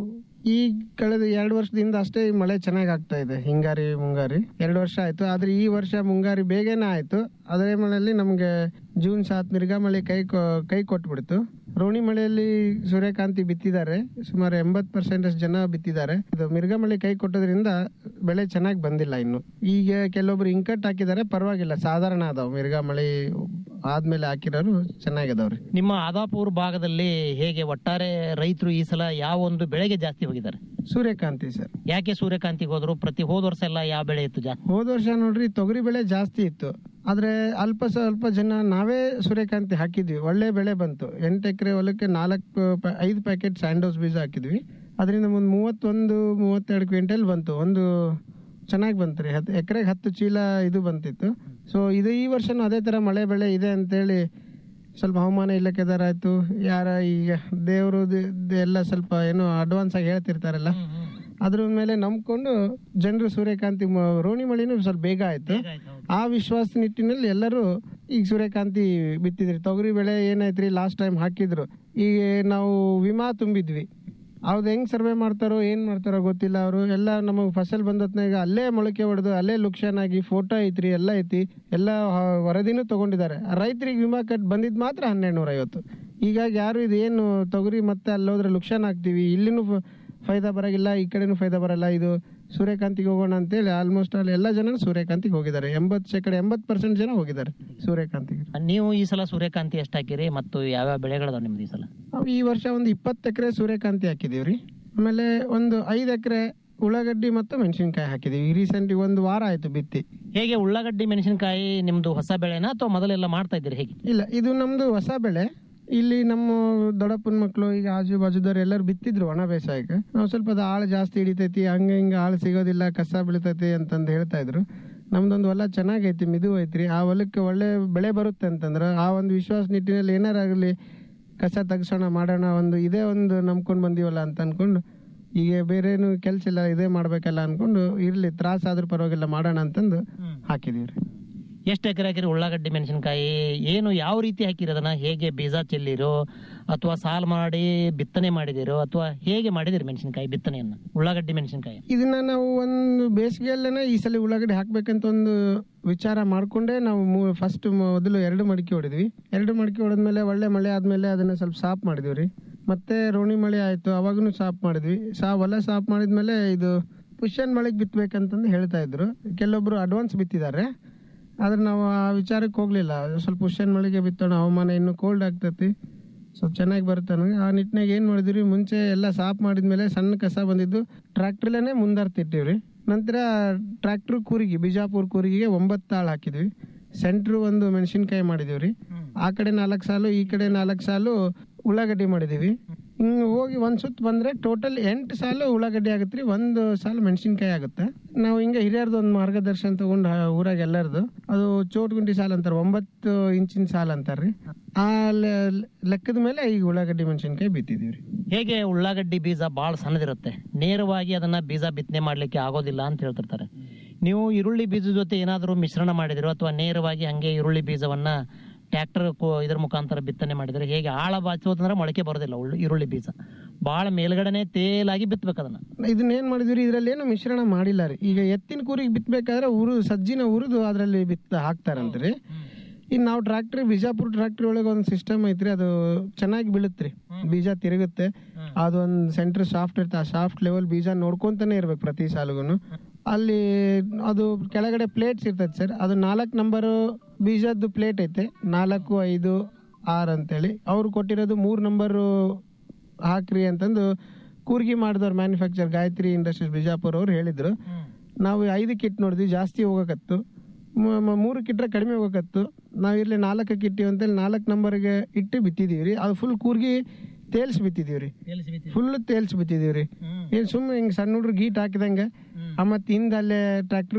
ಈ ಕಳೆದ ಎರಡು ವರ್ಷದಿಂದ ಅಷ್ಟೇ ಈ ಮಳೆ ಚೆನ್ನಾಗಿ ಆಗ್ತಾ ಇದೆ ಹಿಂಗಾರಿ ಮುಂಗಾರಿ ಎರಡು ವರ್ಷ ಆಯ್ತು ಆದ್ರೆ ಈ ವರ್ಷ ಮುಂಗಾರಿ ಬೇಗನೆ ಆಯ್ತು ಅದೇ ಮಳೆಯಲ್ಲಿ ನಮ್ಗೆ ಜೂನ್ ಸಾತ್ ಮಿರ್ಗಾ ಮಳೆ ಕೈ ಕೊ- ಕೈ ಕೊಟ್ಬಿಡ್ತು ರೋಣಿ ಮಳೆಯಲ್ಲಿ ಸೂರ್ಯಕಾಂತಿ ಬಿತ್ತಿದ್ದಾರೆ ಸುಮಾರು ಎಂಬತ್ ಪರ್ಸೆಂಟ್ ಅಷ್ಟು ಜನ ಬಿತ್ತಿದ್ದಾರೆ ಇದು ಮಿರ್ಗಾ ಮಳೆ ಕೈ ಕೊಟ್ಟೋದ್ರಿಂದ ಬೆಳೆ ಚೆನ್ನಾಗಿ ಬಂದಿಲ್ಲ ಇನ್ನು ಈಗ ಕೆಲವೊಬ್ರು ಇಂಕಟ್ ಹಾಕಿದ್ದಾರೆ ಪರವಾಗಿಲ್ಲ ಸಾಧಾರಣ ಅದಾವ ಮಿರ್ಗಾ ಮಳೆ ಆದ್ಮೇಲೆ ಹಾಕಿರೋರು ಚೆನ್ನಾಗಿದಾವ್ರಿ ನಿಮ್ಮ ಆದಾಪುರ ಭಾಗದಲ್ಲಿ ಹೇಗೆ ಒಟ್ಟಾರೆ ರೈತರು ಈ ಸಲ ಯಾವ ಒಂದು ಬೆಳೆಗೆ ಜಾಸ್ತಿ ಹೋಗಿದ್ದಾರೆ ಸೂರ್ಯಕಾಂತಿ ಸರ್ ಯಾಕೆ ಸೂರ್ಯಕಾಂತಿಗೆ ಹೋದ್ರು ಪ್ರತಿ ಹೋದ ವರ್ಷ ಎಲ್ಲ ಯಾವ ಬೆಳೆ ಇತ್ತು ಜಾಸ್ತಿ ಹೋದ ವರ್ಷ ನೋಡ್ರಿ ತೊಗರಿ ಬೆಳೆ ಜಾಸ್ತಿ ಇತ್ತು ಆದ್ರೆ ಅಲ್ಪ ಸ್ವಲ್ಪ ಜನ ನಾವೇ ಸೂರ್ಯಕಾಂತಿ ಹಾಕಿದ್ವಿ ಒಳ್ಳೆ ಬೆಳೆ ಬಂತು ಎಂಟು ಎಕರೆ ಹೊಲಕ್ಕೆ ನಾಲ್ಕು ಪ- ಐದು ಪ್ಯಾಕೆಟ್ ಸ್ಯಾಂಡೋಸ್ ಬೀಜ ಹಾಕಿದ್ವಿ ಅದರಿಂದ ಒಂದು ಮೂವತ್ತೊಂದು ಮೂವತ್ತೆರಡು ಕ್ವಿಂಟಲ್ ಬಂತು ಒಂದು ಚೆನ್ನಾಗಿ ಬಂತು ರೀ ಹತ್ತು ಎಕರೆಗೆ ಹತ್ತು ಚೀಲ ಇದು ಬಂತಿತ್ತು ಸೊ ಇದು ಈ ವರ್ಷನೂ ಅದೇ ಥರ ಮಳೆ ಬೆಳೆ ಇದೆ ಅಂತೇಳಿ ಸ್ವಲ್ಪ ಹವಾಮಾನ ಇಲಾಖೆದಾರ ಆಯ್ತು ಯಾರ ಈಗ ದೇವರು ಎಲ್ಲ ಸ್ವಲ್ಪ ಏನೋ ಅಡ್ವಾನ್ಸ್ ಆಗಿ ಹೇಳ್ತಿರ್ತಾರಲ್ಲ ಅದ್ರ ಮೇಲೆ ನಂಬ್ಕೊಂಡು ಜನರು ಸೂರ್ಯಕಾಂತಿ ಮ- ರೋಣಿ ಮಳೆನೂ ಸ್ವಲ್ಪ ಬೇಗ ಆಯ್ತು ಆ ವಿಶ್ವಾಸ ನಿಟ್ಟಿನಲ್ಲಿ ಎಲ್ಲರೂ ಈಗ ಸೂರ್ಯಕಾಂತಿ ಬಿತ್ತಿದ್ರಿ ತೊಗರಿ ಬೆಳೆ ಏನಾಯ್ತ್ರಿ ಲಾಸ್ಟ್ ಟೈಮ್ ಹಾಕಿದ್ರು ಈಗ ನಾವು ವಿಮಾ ತುಂಬಿದ್ವಿ ಅವ್ದು ಹೆಂಗ್ ಸರ್ವೆ ಮಾಡ್ತಾರೋ ಏನ್ ಮಾಡ್ತಾರೋ ಗೊತ್ತಿಲ್ಲ ಅವರು ಎಲ್ಲ ನಮಗೆ ಫಸಲ್ ಬಂದತ್ನಾಗ ಅಲ್ಲೇ ಮೊಳಕೆ ಹೊಡೆದು ಅಲ್ಲೇ ಲುಕ್ಷನ್ ಆಗಿ ಫೋಟೋ ಐತ್ರಿ ಎಲ್ಲ ಐತಿ ಎಲ್ಲ ಹ- ವರದಿನೂ ತಗೊಂಡಿದ್ದಾರೆ ರೈತರಿಗೆ ವಿಮಾ ಕಟ್ ಬಂದಿದ್ ಮಾತ್ರ ಹನ್ನೆರಡು ನೂರ ಐವತ್ತು ಹೀಗಾಗಿ ಯಾರು ಇದೇನು ತೊಗರಿ ಮತ್ತೆ ಅಲ್ಲೋದ್ರೆ ಲುಕ್ಷನ್ ಆಗ್ತೀವಿ ಇಲ್ಲಿನೂ ಫ- ಫೈದಾ ಬರಗಿಲ್ಲ ಈ ಕಡೆನೂ ಫೈದಾ ಬರಲ್ಲ ಇದು ಸೂರ್ಯಕಾಂತಿಗೆ ಹೋಗೋಣ ಅಂತೇಳಿ ಆಲ್ಮೋಸ್ಟ್ ಅಲ್ಲಿ ಎಲ್ಲ ಜನ ಸೂರ್ಯಕಾಂತಿಗೆ ಹೋಗಿದ್ದಾರೆ ಎಂಬತ್ತು ಶೇಕಡ ಎಂಬತ್ತು ಪರ್ಸೆಂಟ್ ಜನ ಹೋಗಿದ್ದಾರೆ ಸೂರ್ಯಕಾಂತಿಗೆ ನೀವು ಈ ಸಲ ಸೂರ್ಯಕಾಂತಿ ಎಷ್ಟು ಹಾಕಿರಿ ಮತ್ತು ಯಾವ್ಯಾವ ಬೆಳೆಗಳದಾವ ನಿಮ್ದು ಈ ಸಲ ನಾವು ಈ ವರ್ಷ ಒಂದು ಇಪ್ಪತ್ತು ಎಕರೆ ಸೂರ್ಯಕಾಂತಿ ಹಾಕಿದೀವ್ರಿ ಆಮೇಲೆ ಒಂದು ಐದು ಎಕರೆ ಉಳ್ಳಾಗಡ್ಡಿ ಮತ್ತು ಮೆಣಸಿನ್ಕಾಯಿ ಹಾಕಿದೀವಿ ರೀಸೆಂಟ್ ಒಂದು ವಾರ ಆಯ್ತು ಬಿತ್ತಿ ಹೇಗೆ ಉಳ್ಳಾಗಡ್ಡಿ ಮೆಣಸಿನಕಾಯಿ ನಿಮ್ದು ಹೊಸ ಬೆಳೆನಾ ಅಥವಾ ಮೊದಲೆಲ್ಲ ಮಾಡ್ತಾ ಇದ್ದೀರಿ ಹೇಗೆ ಇಲ್ಲ ಇದು ನಮ್ದು ಹೊಸ ಬೆಳೆ ಇಲ್ಲಿ ನಮ್ಮ ದೊಡ್ಡಪ್ಪನ ಮಕ್ಕಳು ಈಗ ಆಜು ಬಾಜುದವ್ರು ಎಲ್ಲರೂ ಬಿತ್ತಿದ್ರು ಒಣ ಬೇಸಾಯಕ್ಕೆ ನಾವು ಸ್ವಲ್ಪ ಅದು ಆಳು ಜಾಸ್ತಿ ಹಿಡಿತೈತಿ ಹಂಗ ಹಿಂಗ ಆಳು ಸಿಗೋದಿಲ್ಲ ಕಸ ಬೀಳ್ತೈತಿ ಅಂತಂದು ಹೇಳ್ತಾ ಇದ್ರು ನಮ್ದೊಂದು ಹೊಲ ಚೆನ್ನಾಗೈತಿ ಮಿದು ಐತ್ರಿ ಆ ಹೊಲಕ್ಕೆ ಒಳ್ಳೆ ಬೆಳೆ ಬರುತ್ತೆ ಅಂತಂದ್ರೆ ಆ ಒಂದು ವಿಶ್ವಾಸ ನಿಟ್ಟಿನಲ್ಲಿ ಏನಾರ ಆಗಲಿ ಕಸ ತೆಗ್ಸೋಣ ಮಾಡೋಣ ಒಂದು ಇದೇ ಒಂದು ನಂಬ್ಕೊಂಡು ಬಂದೀವಲ್ಲ ಅಂತ ಅನ್ಕೊಂಡು ಈಗ ಬೇರೇನು ಕೆಲ್ಸ ಇಲ್ಲ ಇದೇ ಮಾಡ್ಬೇಕಲ್ಲ ಅನ್ಕೊಂಡು ಇರ್ಲಿ ತ್ರಾಸ ಆದ್ರೂ ಪರವಾಗಿಲ್ಲ ಮಾಡೋಣ ಅಂತಂದು ಹಾಕಿದೀವ್ರಿ ಎಷ್ಟು ಎಕರೆ ಹಾಕಿರಿ ಉಳ್ಳಾಗಡ್ಡಿ ಮೆಣಸಿನಕಾಯಿ ಏನು ಯಾವ ರೀತಿ ಹಾಕಿರಿ ಅದನ್ನ ಹೇಗೆ ಬೀಜ ಚೆಲ್ಲಿರೋ ಅಥವಾ ಸಾಲ್ ಮಾಡಿ ಬಿತ್ತನೆ ಮಾಡಿದಿರೋ ಅಥವಾ ಹೇಗೆ ಮಾಡಿದಿರಿ ಮೆಣಸಿನಕಾಯಿ ಬಿತ್ತನೆಯನ್ನ ಉಳ್ಳಾಗಡ್ಡಿ ಮೆಣಸಿನಕಾಯಿ ಇದನ್ನ ನಾವು ಒಂದು ಬೇಸಿಗೆಯಲ್ಲೇನೆ ಈ ಸಲ ಉಳ್ಳಾಗಡ್ಡಿ ಹಾಕ್ಬೇಕಂತ ಒಂದು ವಿಚಾರ ಮಾಡ್ಕೊಂಡೇ ನಾವು ಫಸ್ಟ್ ಮೊದಲು ಎರಡು ಮಡಿಕೆ ಹೊಡಿದ್ವಿ ಎರಡು ಮಡಿಕೆ ಹೊಡೆದ್ಮೇಲೆ ಒಳ್ಳೆ ಮಳೆ ಆದ್ಮೇಲೆ ಅದನ್ನ ಸ್ವಲ್ಪ ಸಾಫ್ ಮಾಡಿದ್ವಿ ರೀ ಮತ್ತೆ ರೋಣಿ ಮಳೆ ಆಯ್ತು ಅವಾಗೂ ಸಾಫ್ ಮಾಡಿದ್ವಿ ಸಾ ಹೊಲ ಸಾಫ್ ಮಾಡಿದ್ಮೇಲೆ ಇದು ಪುಷ್ಯನ್ ಮಳೆಗೆ ಬಿತ್ತಬೇಕಂತಂದು ಹೇಳ್ತಾ ಇದ್ರು ಕೆಲವೊಬ್ರು ಅಡ್ವಾನ್ಸ್ ಬಿತ್ತಿದ್ದಾರೆ ಆದ್ರೆ ನಾವು ಆ ವಿಚಾರಕ್ಕೆ ಹೋಗ್ಲಿಲ್ಲ ಸ್ವಲ್ಪ ಪುಷ್ಯನ್ ಮಳೆಗೆ ಬಿತ್ತೋಣ ಹವಾಮಾನ ಇನ್ನು ಕೋಲ್ಡ್ ಆಗ್ತೈತಿ ಸ್ವಲ್ಪ ಚೆನ್ನಾಗಿ ಬರುತ್ತೆ ನನಗೆ ಆ ನಿಟ್ಟಿನಾಗ ಏನು ಮಾಡಿದ್ವಿ ಮುಂಚೆ ಎಲ್ಲ ಸಾಫ್ ಮಾಡಿದ್ಮೇಲೆ ಸಣ್ಣ ಕಸ ಬಂದಿದ್ದು ಟ್ರ್ಯಾಕ್ಟ್ರಲ್ಲೇ ಮುಂದರ್ತಿಟ್ಟಿವ್ರಿ ನಂತರ ಟ್ರ್ಯಾಕ್ಟರ್ ಕೂರಿಗೆ ಬಿಜಾಪುರ ಕೂರಿಗೆಗೆ ಒಂಬತ್ತು ತಾಳು ಹಾಕಿದ್ವಿ ಸೆಂಟ್ರ್ ಒಂದು ಮೆಣಸಿನ್ಕಾಯಿ ಮಾಡಿದೀವಿ ರೀ ಆ ಕಡೆ ನಾಲ್ಕು ಸಾಲು ಈ ಕಡೆ ನಾಲ್ಕು ಸಾಲು ಉಳ್ಳಾಗಡ್ಡಿ ಮಾಡಿದೀವಿ ಹಿಂಗ್ ಹೋಗಿ ಒಂದ್ ಸುತ್ತ ಬಂದ್ರೆ ಟೋಟಲ್ ಎಂಟು ಸಾಲು ಉಳ್ಳಾಗಡ್ಡಿ ಆಗುತ್ತೆ ರೀ ಒಂದು ಸಾಲು ಮೆಣಸಿನ್ಕಾಯಿ ಆಗುತ್ತೆ ನಾವು ಹಿಂಗೆ ಹಿರಿಯರ್ದು ಒಂದು ಮಾರ್ಗದರ್ಶನ ತಗೊಂಡು ಆ ಊರಾಗ ಎಲ್ಲರದು ಅದು ಚೋಟ್ಗುಂಡಿ ಸಾಲ್ ಅಂತಾರೆ ಒಂಬತ್ತು ಇಂಚಿನ ಸಾಲ್ ಅಂತಾರ್ರಿ ಆ ಲೆ- ಲೆಕ್ಕದ ಮೇಲೆ ಈಗ ಉಳ್ಳಾಗಡ್ಡಿ ಮೆಣಸಿನ್ಕಾಯಿ ಬಿತ್ತಿದೀವಿ ಹೇಗೆ ಉಳ್ಳಾಗಡ್ಡಿ ಬೀಜ ಭಾಳ ಸಣ್ಣದಿರುತ್ತೆ ನೇರವಾಗಿ ಅದನ್ನ ಬೀಜ ಬಿತ್ತನೆ ಮಾಡ್ಲಿಕ್ಕೆ ಆಗೋದಿಲ್ಲ ಅಂತ ಹೇಳ್ತಿರ್ತಾರೆ ನೀವು ಈರುಳ್ಳಿ ಬೀಜದ ಜೊತೆ ಏನಾದರೂ ಮಿಶ್ರಣ ಮಾಡಿದಿರೋ ಅಥವಾ ನೇರವಾಗಿ ಹಂಗೆ ಈರುಳ್ಳಿ ಬೀಜವನ್ನ ಟ್ರ್ಯಾಕ್ಟರ್ ಇದ್ರ ಮುಖಾಂತರ ಬಿತ್ತನೆ ಮಾಡಿದ್ರೆ ಹೇಗೆ ಆಳ ಬಾಚೋದಂದ್ರೆ ಮೊಳಕೆ ಬರೋದಿಲ್ಲ ಉಳ್ಳು- ಈರುಳ್ಳಿ ಬೀಜ ಭಾಳ ಮೇಲ್ಗಡೆನೆ ತೇಲಾಗಿ ಬಿತ್ತಬೇಕು ಅದನ್ನ ಇದನ್ನ ಏನ್ ಮಾಡಿದ್ವಿ ಇದ್ರಲ್ಲಿ ಏನು ಮಿಶ್ರಣ ಮಾಡಿಲ್ಲ ರೀ ಈಗ ಎತ್ತಿನ ಕೂರಿಗೆ ಬಿತ್ತಬೇಕಾದ್ರೆ ಉರು ಸಜ್ಜಿನ ಉರಿದು ಅದರಲ್ಲಿ ಬಿತ್ತ ಹಾಕ್ತಾರಂತ್ರಿ ಇನ್ನು ನಾವು ಟ್ರಾಕ್ಟರ್ ಬಿಜಾಪುರ ಟ್ರಾಕ್ಟರ್ ಒಳಗೆ ಒಂದು ಸಿಸ್ಟಮ್ ಐತ್ರಿ ಅದು ಚೆನ್ನಾಗಿ ಬೀಳುತ್ರಿ ಬೀಜ ತಿರುಗುತ್ತೆ ಅದೊಂದು ಸೆಂಟರ್ ಸಾಫ್ಟ್ ಇರುತ್ತೆ ಆ ಸಾಫ್ಟ್ ಲೆವೆಲ್ ಬೀಜ ನೋಡ್ಕೊಂತಾನೆ ಇರ್ಬೇಕು ಪ್ರತಿ ಸಾಲುಗೂ ಅಲ್ಲಿ ಅದು ಕೆಳಗಡೆ ಪ್ಲೇಟ್ಸ್ ಇರ್ತೈತೆ ಸರ್ ಅದು ನಾಲ್ಕು ನಂಬರು ಬೀಜದ್ದು ಪ್ಲೇಟ್ ಐತೆ ನಾಲ್ಕು ಐದು ಆರು ಅಂತೇಳಿ ಅವ್ರು ಕೊಟ್ಟಿರೋದು ಮೂರು ನಂಬರು ಹಾಕ್ರಿ ಅಂತಂದು ಕೂರ್ಗಿ ಮಾಡಿದವ್ರು ಮ್ಯಾನುಫ್ಯಾಕ್ಚರ್ ಗಾಯತ್ರಿ ಇಂಡಸ್ಟ್ರೀಸ್ ಬಿಜಾಪುರ ಅವ್ರು ಹೇಳಿದ್ರು ನಾವು ಐದು ಕಿಟ್ ನೋಡಿದ್ವಿ ಜಾಸ್ತಿ ಹೋಗಕತ್ತು ಮ- ಮ- ಮೂರು ಕಿಟ್ರೆ ಕಡಿಮೆ ಹೋಗಕತ್ತು ನಾವು ಇಲ್ಲಿ ನಾಲ್ಕು ಕಿಟ್ಟಿವಿ ಅಂತೇಳಿ ನಾಲ್ಕು ನಂಬರ್ಗೆ ಇಟ್ಟು ಬಿತ್ತಿದೀವಿ ರೀ ಅದು ಫುಲ್ ಕೂರ್ಗಿ ತೇಲ್ಸ್ ಬಿತ್ತಿದೀವ್ರಿ ಫುಲ್ ತೇಲ್ಸ್ ಬಿತ್ತಿದೀವ್ರಿ ಏನ್ ಸುಮ್ಮನೆ ಹಿಂಗ್ ಸಣ್ಣ ಹುಡ್ರು ಗೀಟ್ ಹಾಕಿದಂಗ ಮತ್ ಹಿಂದ ಅಲ್ಲೇ ಟ್ರ್ಯಾಕ್ಟರ್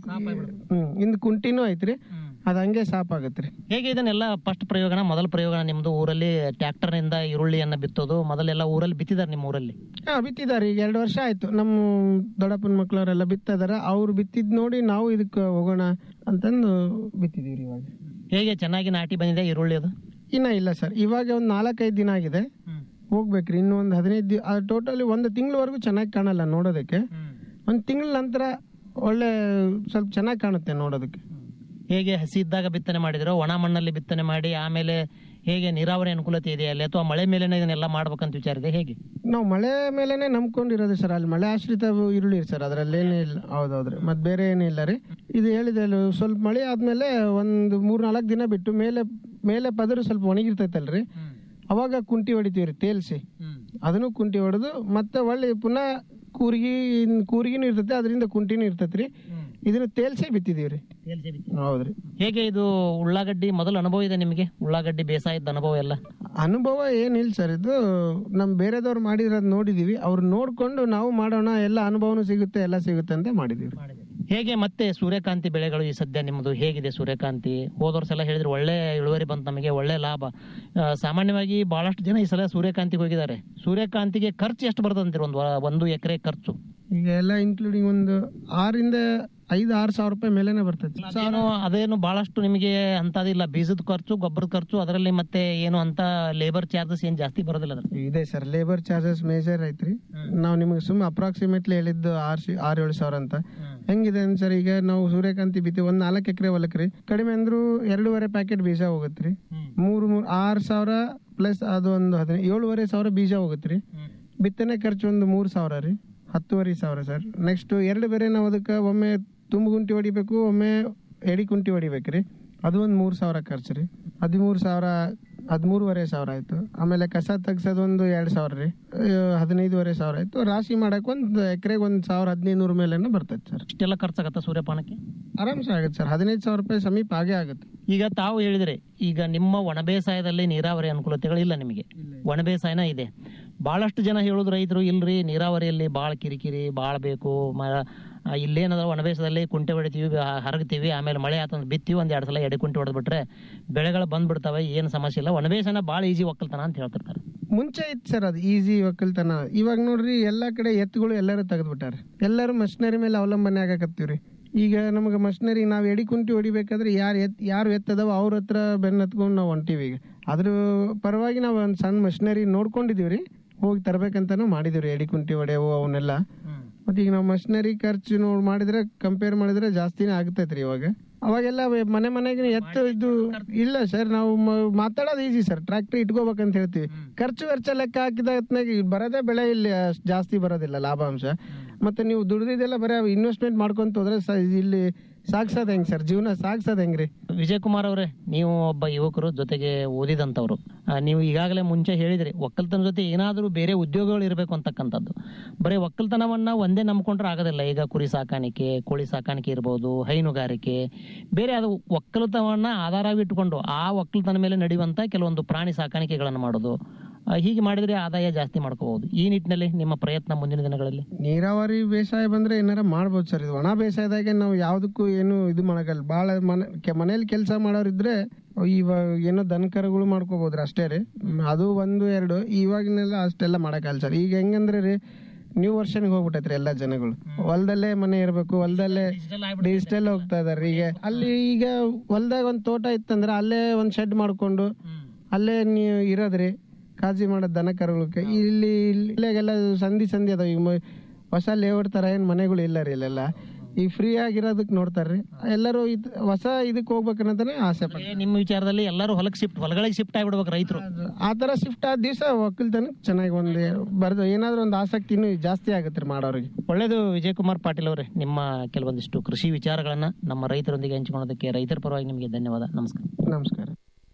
ಹ್ಮ್ ಹಿಂದ್ ಕುಂಟಿನೂ ಐತ್ರಿ ಅದ್ ಹಂಗೆ ಸಾಪ್ ಆಗತ್ರಿ ಹೇಗೆ ಇದನ್ನೆಲ್ಲ ಫಸ್ಟ್ ಪ್ರಯೋಗನ ಮೊದಲ ಪ್ರಯೋಗನ ನಿಮ್ದು ಊರಲ್ಲಿ ಟ್ರ್ಯಾಕ್ಟರ್ ನಿಂದ ಈರುಳ್ಳಿಯನ್ನ ಬಿತ್ತೋದು ಮೊದಲೆಲ್ಲ ಊರಲ್ಲಿ ಬಿತ್ತಿದಾರೆ ನಿಮ್ಮ ಊರಲ್ಲಿ ಹಾ ಬಿತ್ತಿದಾರೆ ಈಗ ಎರಡು ವರ್ಷ ಆಯ್ತು ನಮ್ಮ ದೊಡ್ಡಪ್ಪನ ಮಕ್ಳವರೆಲ್ಲ ಬಿತ್ತದಾರ ಅವ್ರು ಬಿತ್ತಿದ್ ನೋಡಿ ನಾವು ಇದಕ್ಕೆ ಹೋಗೋಣ ಅಂತಂದು ಬಿತ್ತಿದೀವ್ರಿ ಇವಾಗ ಹೇಗೆ ಚೆನ್ನಾಗಿ ನಾಟಿ ಬಂದಿದೆ ಈರುಳ್ಳಿ ಅದು ಇನ್ನ ಇಲ್ಲ ಸರ್ ಇವಾಗ ಒಂದ್ ನಾಲ್ಕೈದು ದಿನ ಆಗಿದೆ ಹೋಗ್ಬೇಕ್ರಿ ಇನ್ನು ಒಂದು ಹದಿನೈದು ದಿ ಟೋಟಲಿ ಒಂದು ತಿಂಗಳವರೆಗೂ ಚೆನ್ನಾಗಿ ಕಾಣಲ್ಲ ನೋಡೋದಕ್ಕೆ ಒಂದ್ ತಿಂಗಳ ನಂತರ ಒಳ್ಳೆ ಸ್ವಲ್ಪ ಚೆನ್ನಾಗಿ ಕಾಣುತ್ತೆ ನೋಡೋದಕ್ಕೆ ಹೇಗೆ ಹಸಿ ಇದ್ದಾಗ ಬಿತ್ತನೆ ಮಾಡಿದಿರೋ ಒಣ ಮಣ್ಣಲ್ಲಿ ಬಿತ್ತನೆ ಮಾಡಿ ಆಮೇಲೆ ಹೇಗೆ ನೀರಾವರಿ ಅನುಕೂಲತೆ ಇದೆ ಅಲ್ಲಿ ಅಥವಾ ಮಳೆ ಮೇಲೆನೇ ಇದನ್ನೆಲ್ಲ ಮಾಡ್ಬೇಕಂತ ವಿಚಾರ ಇದೆ ಹೇಗೆ ನಾವು ಮಳೆ ಮೇಲೆನೆ ನಂಬ್ಕೊಂಡಿರೋದು ಸರ್ ಅಲ್ಲಿ ಮಳೆ ಆಶ್ರಿತ ಈರುಳ್ಳಿ ಸರ್ ಅದ್ರಲ್ಲಿ ಏನೇ ಇಲ್ಲ ಹೌದೌದ್ರಿ ಮತ್ ಬೇರೆ ಏನಿಲ್ಲ ರೀ ಇದು ಹೇಳಿದೆ ಅಲ್ಲ, ಸ್ವಲ್ಪ ಮಳೆ ಆದ್ಮೇಲೆ ಒಂದು ಮೂರ್ ನಾಲ್ಕು ದಿನ ಬಿಟ್ಟು ಮೇಲೆ ಮೇಲೆ ಪದರು ಸ್ವಲ್ಪ ಒಣಗಿರ್ತೈತಲ್ರಿ ಅವಾಗ ಕುಂಟಿ ಹೊಡಿತೀವ್ರಿ ತೇಲ್ಸಿ ಅದನ್ನು ಕುಂಟಿ ಹೊಡೆದು ಮತ್ತೆ ಒಳ್ಳೆ ಪುನಃ ಕೂರ್ಗಿ ಕೂರ್ಗಿನೂ ಇರ್ತೈತೆ ಅದರಿಂದ ಕುಂಟಿನೂ ಇರ್ತೈತ್ರಿ ಇದನ್ನ ತೇಲ್ಸೇ ಬಿತ್ತಿದೀವ್ರಿ ಹೌದ್ರಿ ಹೇಗೆ ಇದು ಉಳ್ಳಾಗಡ್ಡಿ ಮೊದಲು ಅನುಭವ ಇದೆ ನಿಮಗೆ ಉಳ್ಳಾಗಡ್ಡಿ ಬೇಸಾಯದ ಅನುಭವ ಎಲ್ಲ ಅನುಭವ ಏನಿಲ್ಲ ಸರ್ ಇದು ನಮ್ ಬೇರೆದವ್ರು ಮಾಡಿರೋದ್ ನೋಡಿದೀವಿ ಅವ್ರು ನೋಡ್ಕೊಂಡು ನಾವು ಮಾಡೋಣ ಎಲ್ಲ ಅನುಭವನೂ ಸಿಗುತ್ತೆ ಎಲ್ಲ ಸಿಗುತ್ತೆ ಅಂತ ಮಾಡಿದೀವಿ ಹೇಗೆ ಮತ್ತೆ ಸೂರ್ಯಕಾಂತಿ ಬೆಳೆಗಳು ಈ ಸದ್ಯ ನಿಮ್ಮದು ಹೇಗಿದೆ ಸೂರ್ಯಕಾಂತಿ ಹೋದ ವರ್ಷ ಎಲ್ಲ ಹೇಳಿದ್ರೆ ಒಳ್ಳೆ ಇಳುವರಿ ಬಂತು ನಮಗೆ ಒಳ್ಳೆ ಲಾಭ ಆ, ಸಾಮಾನ್ಯವಾಗಿ ಬಹಳಷ್ಟು ಜನ ಈ ಸಲ ಸೂರ್ಯಕಾಂತಿಗೆ ಹೋಗಿದ್ದಾರೆ ಸೂರ್ಯಕಾಂತಿಗೆ ಖರ್ಚು ಎಷ್ಟು ಬರ್ತದಂತೀರಿ ಒಂದು ವ- ಒಂದು ಎಕರೆ ಖರ್ಚು ಈಗ ಎಲ್ಲ ಇನ್ಕ್ಲೂಡಿಂಗ್ ಒಂದು ಆರಿಂದ ಐದು ಆರು ಸಾವಿರ ರೂಪಾಯಿ ಮೇಲೆನೆ ಬರ್ತೈತಿ ಅದೇನು ಅದೇನು ಬಹಳಷ್ಟು ನಿಮಗೆ ಅಂತದಿಲ್ಲ ಬೀಜದ ಖರ್ಚು ಗೊಬ್ಬರದ ಖರ್ಚು ಅದರಲ್ಲಿ ಮತ್ತೆ ಏನು ಅಂತ ಲೇಬರ್ ಚಾರ್ಜಸ್ ಏನ್ ಜಾಸ್ತಿ ಬರೋದಿಲ್ಲ ಅದ್ರ ಇದೆ ಸರ್ ಲೇಬರ್ ಚಾರ್ಜಸ್ ಮೇಜರ್ ಐತ್ರಿ ನಾವು ನಿಮಗೆ ಸುಮ್ಮನೆ ಅಪ್ರಾಕ್ಸಿಮೇಟ್ಲಿ ಹೇಳಿದ್ದು ಆರ್ ಸಿ ಆರ್ ಏಳು ಸಾವಿರ ಅಂತ ಹೆಂಗಿದೆ ಸರ್ ಈಗ ನಾವು ಸೂರ್ಯಕಾಂತಿ ಬಿತ್ತಿ ಒಂದ್ ನಾಲ್ಕು ಎಕರೆ ಹೊಲಕ್ರಿ ಕಡಿಮೆ ಅಂದ್ರು ಎರಡೂವರೆ ಪ್ಯಾಕೆಟ್ ಬೀಜ ಹೋಗತ್ರಿ ಮೂರು ಮೂರು ಆರು ಸಾವಿರ ಪ್ಲಸ್ ಅದು ಒಂದು ಹದಿನೈದು ಏಳುವರೆ ಸಾವಿರ ಬೀಜ ಹೋಗತ್ರಿ ಬಿತ್ತನೆ ಖರ್ಚು ಒಂದು ಮೂರು ಸಾವಿರ ರೀ ಹತ್ತುವರೆ ಸಾವಿರ ಸರ್ ನೆಕ್ಸ್ಟ್ ಎರಡು ಬೇರೆ ನಾವು ಅದಕ್ಕೆ ಒಮ್ಮೆ ತುಂಬ ಗುಂಟಿ ಹೊಡಿಬೇಕು ಒಮ್ಮೆ ಎಡಿ ಕುಂಟಿ ಹೊಡಿಬೇಕ್ರಿ ಅದು ಒಂದು ಮೂರು ಸಾವಿರ ಖರ್ಚು ರೀ ಹದಿಮೂರು ಸಾವಿರ ಹದಿಮೂರುವರೆ ಸಾವಿರ ಆಯ್ತು ಆಮೇಲೆ ಕಸ ತೆಗ್ಸೋದು ಒಂದು ಎರಡು ಸಾವಿರ ರೀ ಆ, ಹದಿನೈದುವರೆ ಸಾವಿರ ಆಯ್ತು ರಾಶಿ ಮಾಡಕ್ ಒಂದು ಎಕರೆಗೆ ಒಂದು ಸಾವಿರ ಹದಿನೈದು ನೂರು ಮೇಲೆನೂ ಬರ್ತೈತೆ ಸರ್ ಇಷ್ಟೆಲ್ಲ ಖರ್ಚಾಗತ್ತ ಸೂರ್ಯಪಾನಕ್ಕೆ ಆರಾಮ್ಸೆ ಆಗುತ್ತೆ ಸರ್ ಹದಿನೈದು ಸಾವಿರ ರೂಪಾಯಿ ಸಮೀಪ ಆಗೇ ಆಗುತ್ತೆ ಈಗ ತಾವು ಹೇಳಿದ್ರೆ ಈಗ ನಿಮ್ಮ ಒಣ ಬೇಸಾಯದಲ್ಲಿ ನೀರಾವರಿ ಅನುಕೂಲತೆಗಳಿಲ್ಲ ನಿಮಗೆ ಒಣ ಬೇಸಾಯನ ಇದೆ ಬಹಳಷ್ಟು ಜನ ಹೇಳುದು ರೈತರು ಇಲ್ರಿ ನೀರಾವರಿಯಲ್ಲಿ ಭಾಳ ಕಿರಿಕಿರಿ ಭಾಳ ಬೇಕು ಮ ಆ, ಇಲ್ಲೇನದ ಒಣ ಬೇಸಾಯದಲ್ಲಿ ಕುಂಟೆ ಹೊಡಿತೀವಿ ಆ, ಹರಗ್ತೀವಿ ಆಮೇಲೆ ಮಳೆ ಆತಂದ್ರೆ ಬಿತ್ತೀವಿ ಒಂದ್ ಎರಡು ಸಲ ಎಡೆ ಕುಂಟೆ ಹೊಡೆದ್ಬಿಟ್ರೆ ಬೆಳೆಗಳು ಬಂದ್ಬಿಡ್ತವೆ ಏನು ಸಮಸ್ಯೆ ಇಲ್ಲ ಒಣ ಬೇಸಾಯನ ಭಾಳ ಈಜಿ ಒಕ್ಕಲ್ತನ ಅಂತ ಹೇಳ್ತಿರ್ತಾರೆ ಮುಂಚೆ ಇತ್ತು ಸರ್ ಅದು ಈಸಿ ಒಕ್ಕಲ್ತನ ಇವಾಗ ನೋಡ್ರಿ ಎಲ್ಲಾ ಕಡೆ ಎತ್ತುಗಳು ಎಲ್ಲರೂ ತೆಗೆದ್ಬಿಟ್ಟಾರೆ ಎಲ್ಲರೂ ಮಷಿನರಿ ಮೇಲೆ ಅವಲಂಬನೆ ಆಗಾಕತ್ತೀವ್ರಿ ಈಗ ನಮಗೆ ಮಷಿನರಿ ನಾವು ಎಡಿ ಕುಂಟಿ ಹೊಡಿಬೇಕಾದ್ರೆ ಯಾರು ಎತ್ ಯಾರು ಎತ್ತದವ ಅವ್ರ ಹತ್ರ ಬೆನ್ನ ಹತ್ಕೊಂಡು ನಾವು ಹೊಂಟೀವಿ ಈಗ ಅದ್ರ ಪರವಾಗಿ ನಾವು ಒಂದು ಸಣ್ಣ ಮಷಿನರಿ ನೋಡ್ಕೊಂಡಿದೀವ್ರಿ ಹೋಗಿ ತರ್ಬೇಕಂತಾನು ಮಾಡಿದೀವ್ರಿ ಎಡಿ ಕುಂಟಿ ಹೊಡೆಯವು ಅವನ್ನೆಲ್ಲ ಮತ್ತೆ ಈಗ ನಾವು ಮಷಿನರಿ ಖರ್ಚು ನೋಡ್ ಮಾಡಿದ್ರೆ ಕಂಪೇರ್ ಮಾಡಿದ್ರೆ ಜಾಸ್ತಿನೇ ಆಗ್ತೈತ್ರಿ ಇವಾಗ ಅವಾಗೆಲ್ಲ ವೆ- ಮನೆ ಮನೆಗೆ ಎತ್ತು ಇದು ಇಲ್ಲ ಸರ್ ನಾವು ಮ- ಮಾತಾಡೋದು ಈಸಿ ಸರ್ ಟ್ರ್ಯಾಕ್ಟರ್ ಇಟ್ಕೋಬೇಕಂತ ಹೇಳ್ತೀವಿ ಖರ್ಚು ವೆಚ್ಚ ಲೆಕ್ಕ ಹಾಕಿದ ಹೊತ್ನಾಗ ಈಗ ಬರೋದೇ ಬೆಳೆ ಇಲ್ಲಿ ಅಷ್ಟ್ ಜಾಸ್ತಿ ಬರೋದಿಲ್ಲ ಲಾಭಾಂಶ ಮತ್ತೆ ನೀವು ದುಡ್ದಿದ್ದೆಲ್ಲ ಬರೀ ಇನ್ವೆಸ್ಟ್ಮೆಂಟ್ ಮಾಡ್ಕೊಂತ ಹೋದ್ರೆ ಸ- ಇಲ್ಲಿ ಸಾಗ್ಸೋದ್ ಹೆಂಗ್ ಸರ್ ಜೀವನ ಸಾಗ್ಸೋದ್ ಹೆಂಗ್ರಿ ವಿಜಯ್ ಕುಮಾರ್ ಅವರೇ ನೀವು ಒಬ್ಬ ಯುವಕರು ಜೊತೆಗೆ ಓದಿದಂಥವ್ರು ಆ, ನೀವು ಈಗಾಗಲೇ ಮುಂಚೆ ಹೇಳಿದ್ರಿ ಒಕ್ಕಲ್ತನ ಜೊತೆ ಏನಾದರೂ ಬೇರೆ ಉದ್ಯೋಗಗಳು ಇರಬೇಕು ಅಂತಕ್ಕಂಥದ್ದು ಬರೀ ಒಕ್ಕಲ್ತನವನ್ನ ಒಂದೇ ನಂಬ್ಕೊಂಡ್ರೆ ಆಗೋದಿಲ್ಲ ಈಗ ಕುರಿ ಸಾಕಾಣಿಕೆ ಕೋಳಿ ಸಾಕಾಣಿಕೆ ಇರ್ಬೋದು ಹೈನುಗಾರಿಕೆ ಬೇರೆ ಅದು ಒಕ್ಕಲ್ತನವನ್ನ ಆಧಾರವಿಟ್ಟುಕೊಂಡು ಆ ಒಕ್ಕಲ್ತನ ಮೇಲೆ ನಡೆಯುವಂತ ಕೆಲವೊಂದು ಪ್ರಾಣಿ ಸಾಕಾಣಿಕೆಗಳನ್ನು ಮಾಡೋದು ಆ, ಹೀಗೆ ಮಾಡಿದ್ರೆ ಆದಾಯ ಜಾಸ್ತಿ ಮಾಡ್ಕೋಬಹುದು ಈ ನಿಟ್ಟಿನಲ್ಲಿ ನಿಮ್ಮ ಪ್ರಯತ್ನ ಮುಂದಿನ ದಿನಗಳಲ್ಲಿ ನೀರಾವರಿ ಬೇಸಾಯ ಬಂದ್ರೆ ಏನಾರ ಮಾಡ್ಬೋದು ಸರ್ ಇದು ಒಣ ಬೇಸಾಯದಾಗೆ ನಾವು ಯಾವ್ದಕ್ಕೂ ಏನು ಇದು ಮಾಡಕಲ್ಲ ಭಾಳ ಮನೆ ಕೆ- ಮನೇಲಿ ಕೆಲಸ ಮಾಡೋರಿದ್ರೆ ಇವಾಗ ಏನೋ ದನ ಕರುಗಳು ಮಾಡ್ಕೋಬೋದ್ರಿ ಅಷ್ಟೇ ರೀ ಮ್, ಅದು ಒಂದು ಎರಡು ಇವಾಗಿನೆಲ್ಲ ಅಷ್ಟೆಲ್ಲ ಮಾಡಕ್ಕಲ್ಲ ಸರ್ ಈಗ ಹೆಂಗಂದ್ರೆ ರೀ ನ್ಯೂ ವರ್ಷನ್ಗೆ ಹೋಗ್ಬಿಟ್ಟೈತ್ರಿ ಎಲ್ಲಾ ಜನಗಳು ಹೊಲದಲ್ಲೇ ಮನೆ ಇರ್ಬೇಕು ಹೊಲದಲ್ಲೇ ಡಿಜಿಟಲ್ ಹೋಗ್ತಾ ಇದಾರೆ ಈಗ ಅಲ್ಲಿ ಈಗ ಹೊಲ್ದಾಗ ಒಂದ್ ತೋಟ ಇತ್ತಂದ್ರೆ ಅಲ್ಲೇ ಒಂದ್ ಶೆಡ್ ಮಾಡ್ಕೊಂಡು ಅಲ್ಲೇ ನೀವು ಇರೋದ್ರಿ ಕಾಳಜಿ ಮಾಡೋದ್ ದನ ಕರುಗಳಕ್ಕೆ ಇಲ್ಲಿ ಇಲ್ಲೆಲ್ಲ ಸಂಧಿ ಸಂಧಿ ಅದಾವ ಈಗ ಮ- ಹೊಸ ಲೇಔಟ್ ತರ ಏನ್ ಮನೆಗಳು ಇಲ್ಲ ರೀ ಇಲ್ಲೆಲ್ಲ ಈಗ ಫ್ರೀ ಆಗಿರೋದಕ್ ನೋಡ್ತಾರ್ರಿ ಎಲ್ಲರೂ ಇದ್ ಹೊಸ ಇದಕ್ ಹೋಗ್ಬೇಕನ್ನತಾನೆ ಆಸೆ ಪಡ್ತಾರೆ ಏ, ನಿಮ್ಮ ವಿಚಾರದಲ್ಲಿ ಎಲ್ಲರೂ ಹೊಲಕ್ಕೆ ಶಿಫ್ಟ್ ಹೊಲಗಳಿಗೆ ಶಿಫ್ಟ್ ಆಗ್ಬಿಡ್ಬೇಕು ರೈತರು ಆ ತರ ಶಿಫ್ಟ್ ಆದ ದಿವಸ ಒಕ್ಕಲ್ತನಕ್ ಚೆನ್ನಾಗಿ ಒಂದ್ ಬರ್ದು ಏನಾದ್ರೂ ಒಂದು ಆಸಕ್ತಿ ಇನ್ನೂ ಜಾಸ್ತಿ ಆಗತ್ತೆ ಮಾಡೋರಿಗೆ ಒಳ್ಳೇದು ವಿಜಯ್ ಕುಮಾರ್ ಪಾಟೀಲ್ ಅವರೇ ನಿಮ್ಮ ಕೆಲವೊಂದಿಷ್ಟು ಕೃಷಿ ವಿಚಾರಗಳನ್ನ ನಮ್ಮ ರೈತರೊಂದಿಗೆ ಹಂಚಿಕೊಳ್ಳೋದಕ್ಕೆ ರೈತರ ಪರವಾಗಿ ನಿಮಗೆ ಧನ್ಯವಾದ ನಮಸ್ಕಾರ ನಮಸ್ಕಾರ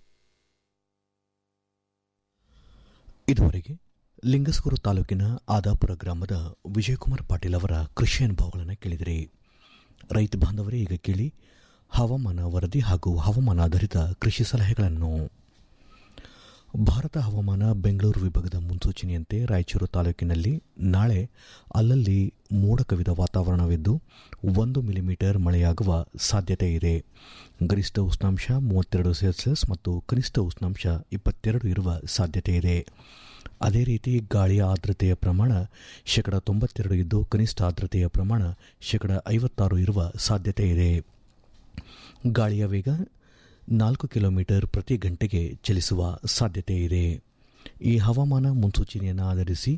ಇದುವರೆಗೆ ಲಿಂಗಸ್ಕೂರು ತಾಲೂಕಿನ ಆದಾಪುರ ಗ್ರಾಮದ ವಿಜಯಕುಮಾರ್ ಪಾಟೀಲ್ ಅವರ ಕೃಷಿ ಅನುಭವಗಳನ್ನು ಕೇಳಿದಿರಿ ರೈತ ಬಾಂಧವರೇ ಈಗ ಕೇಳಿ ಹವಾಮಾನ ವರದಿ ಹಾಗೂ ಹವಾಮಾನ ಆಧಾರಿತ ಕೃಷಿ ಸಲಹೆಗಳನ್ನು ಭಾರತ ಹವಾಮಾನ ಬೆಂಗಳೂರು ವಿಭಾಗದ ಮುನ್ಸೂಚನೆಯಂತೆ ರಾಯಚೂರು ತಾಲೂಕಿನಲ್ಲಿ ನಾಳೆ ಅಲ್ಲಲ್ಲಿ ಮೋಡ ಕವಿದ ವಾತಾವರಣವಿದ್ದು ಒಂದು ಮಿಲಿಮೀಟರ್ ಮಳೆಯಾಗುವ ಸಾಧ್ಯತೆ ಇದೆ ಗರಿಷ್ಠ ಉಷ್ಣಾಂಶ ಮೂವತ್ತೆರಡು ಸೆಲ್ಸಿಯಸ್ ಮತ್ತು ಕನಿಷ್ಠ ಉಷ್ಣಾಂಶ ಇಪ್ಪತ್ತೆರಡು ಇರುವ ಸಾಧ್ಯತೆ ಇದೆ ಅದೇ ರೀತಿ ಗಾಳಿಯ ಆರ್ದ್ರತೆಯ ಪ್ರಮಾಣ ಶೇಕಡ ತೊಂಬತ್ತೆರಡು ಇದ್ದು ಕನಿಷ್ಠ ಆರ್ದ್ರತೆಯ ಪ್ರಮಾಣ ಶೇಕಡ ಐವತ್ತಾರು ಇರುವ ಸಾಧ್ಯತೆ ಇದೆ ಗಾಳಿಯ ವೇಗ ನಾಲ್ಕು ಕಿಲೋಮೀಟರ್ ಪ್ರತಿ ಗಂಟೆಗೆ ಚಲಿಸುವ ಸಾಧ್ಯತೆ ಇದೆ ಈ ಹವಾಮಾನ ಮುನ್ಸೂಚನೆಯನ್ನು ಆಧರಿಸಿ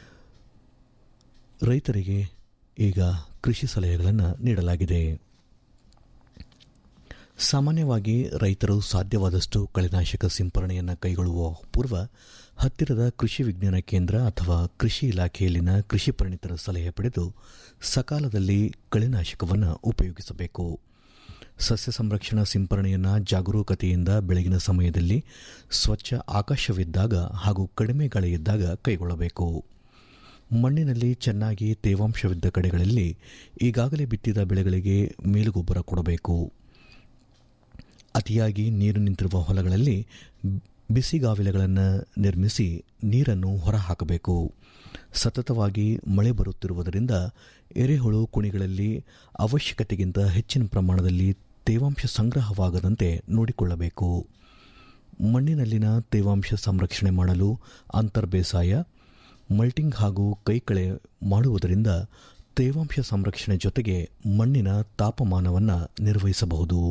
ರೈತರಿಗೆ ಈಗ ಕೃಷಿ ಸಲಹೆಗಳನ್ನು ನೀಡಲಾಗಿದೆ ಸಾಮಾನ್ಯವಾಗಿ ರೈತರು ಸಾಧ್ಯವಾದಷ್ಟು ಕಳೆನಾಶಕ ಸಿಂಪರಣೆಯನ್ನು ಕೈಗೊಳ್ಳುವ ಪೂರ್ವ ಹತ್ತಿರದ ಕೃಷಿ ವಿಜ್ಞಾನ ಕೇಂದ್ರ ಅಥವಾ ಕೃಷಿ ಇಲಾಖೆಯಲ್ಲಿನ ಕೃಷಿ ಪರಿಣಿತರ ಸಲಹೆ ಪಡೆದು ಸಕಾಲದಲ್ಲಿ ಕಳೆನಾಶಕವನ್ನು ಉಪಯೋಗಿಸಬೇಕು ಸಸ್ಯ ಸಂರಕ್ಷಣಾ ಸಿಂಪರಣೆಯನ್ನು ಜಾಗರೂಕತೆಯಿಂದ ಬೆಳಗಿನ ಸಮಯದಲ್ಲಿ ಸ್ವಚ್ಛ ಆಕಾಶವಿದ್ದಾಗ ಹಾಗೂ ಕಡಿಮೆ ಗಾಳಿ ಇದ್ದಾಗ ಕೈಗೊಳ್ಳಬೇಕು ಮಣ್ಣಿನಲ್ಲಿ ಚೆನ್ನಾಗಿ ತೇವಾಂಶವಿದ್ದ ಕಡೆಗಳಲ್ಲಿ ಈಗಾಗಲೇ ಬಿತ್ತಿದ ಬೆಳೆಗಳಿಗೆ ಮೇಲುಗೊಬ್ಬರ ಕೊಡಬೇಕು ಅತಿಯಾಗಿ ನೀರು ನಿಂತಿರುವ ಹೊಲಗಳಲ್ಲಿ ಬಿಸಿಗಾವಿಲೆಗಳನ್ನು ನಿರ್ಮಿಸಿ ನೀರನ್ನು ಹೊರಹಾಕಬೇಕು ಸತತವಾಗಿ ಮಳೆ ಬರುತ್ತಿರುವುದರಿಂದ ಎರೆಹುಳು ಕುಣಿಗಳಲ್ಲಿ ಅವಶ್ಯಕತೆಗಿಂತ ಹೆಚ್ಚಿನ ಪ್ರಮಾಣದಲ್ಲಿ ತೇವಾಂಶ ಸಂಗ್ರಹವಾಗದಂತೆ ನೋಡಿಕೊಳ್ಳಬೇಕು ಮಣ್ಣಿನಲ್ಲಿನ ತೇವಾಂಶ ಸಂರಕ್ಷಣೆ ಮಾಡಲು ಅಂತರ್ ಬೇಸಾಯ ಮಲ್ಟಿಂಗ್ ಹಾಗೂ ಕೈಕಳೆ ಮಾಡುವುದರಿಂದ ತೇವಾಂಶ ಸಂರಕ್ಷಣೆ ಜೊತೆಗೆ ಮಣ್ಣಿನ ತಾಪಮಾನವನ್ನು ನಿರ್ವಹಿಸಬಹುದು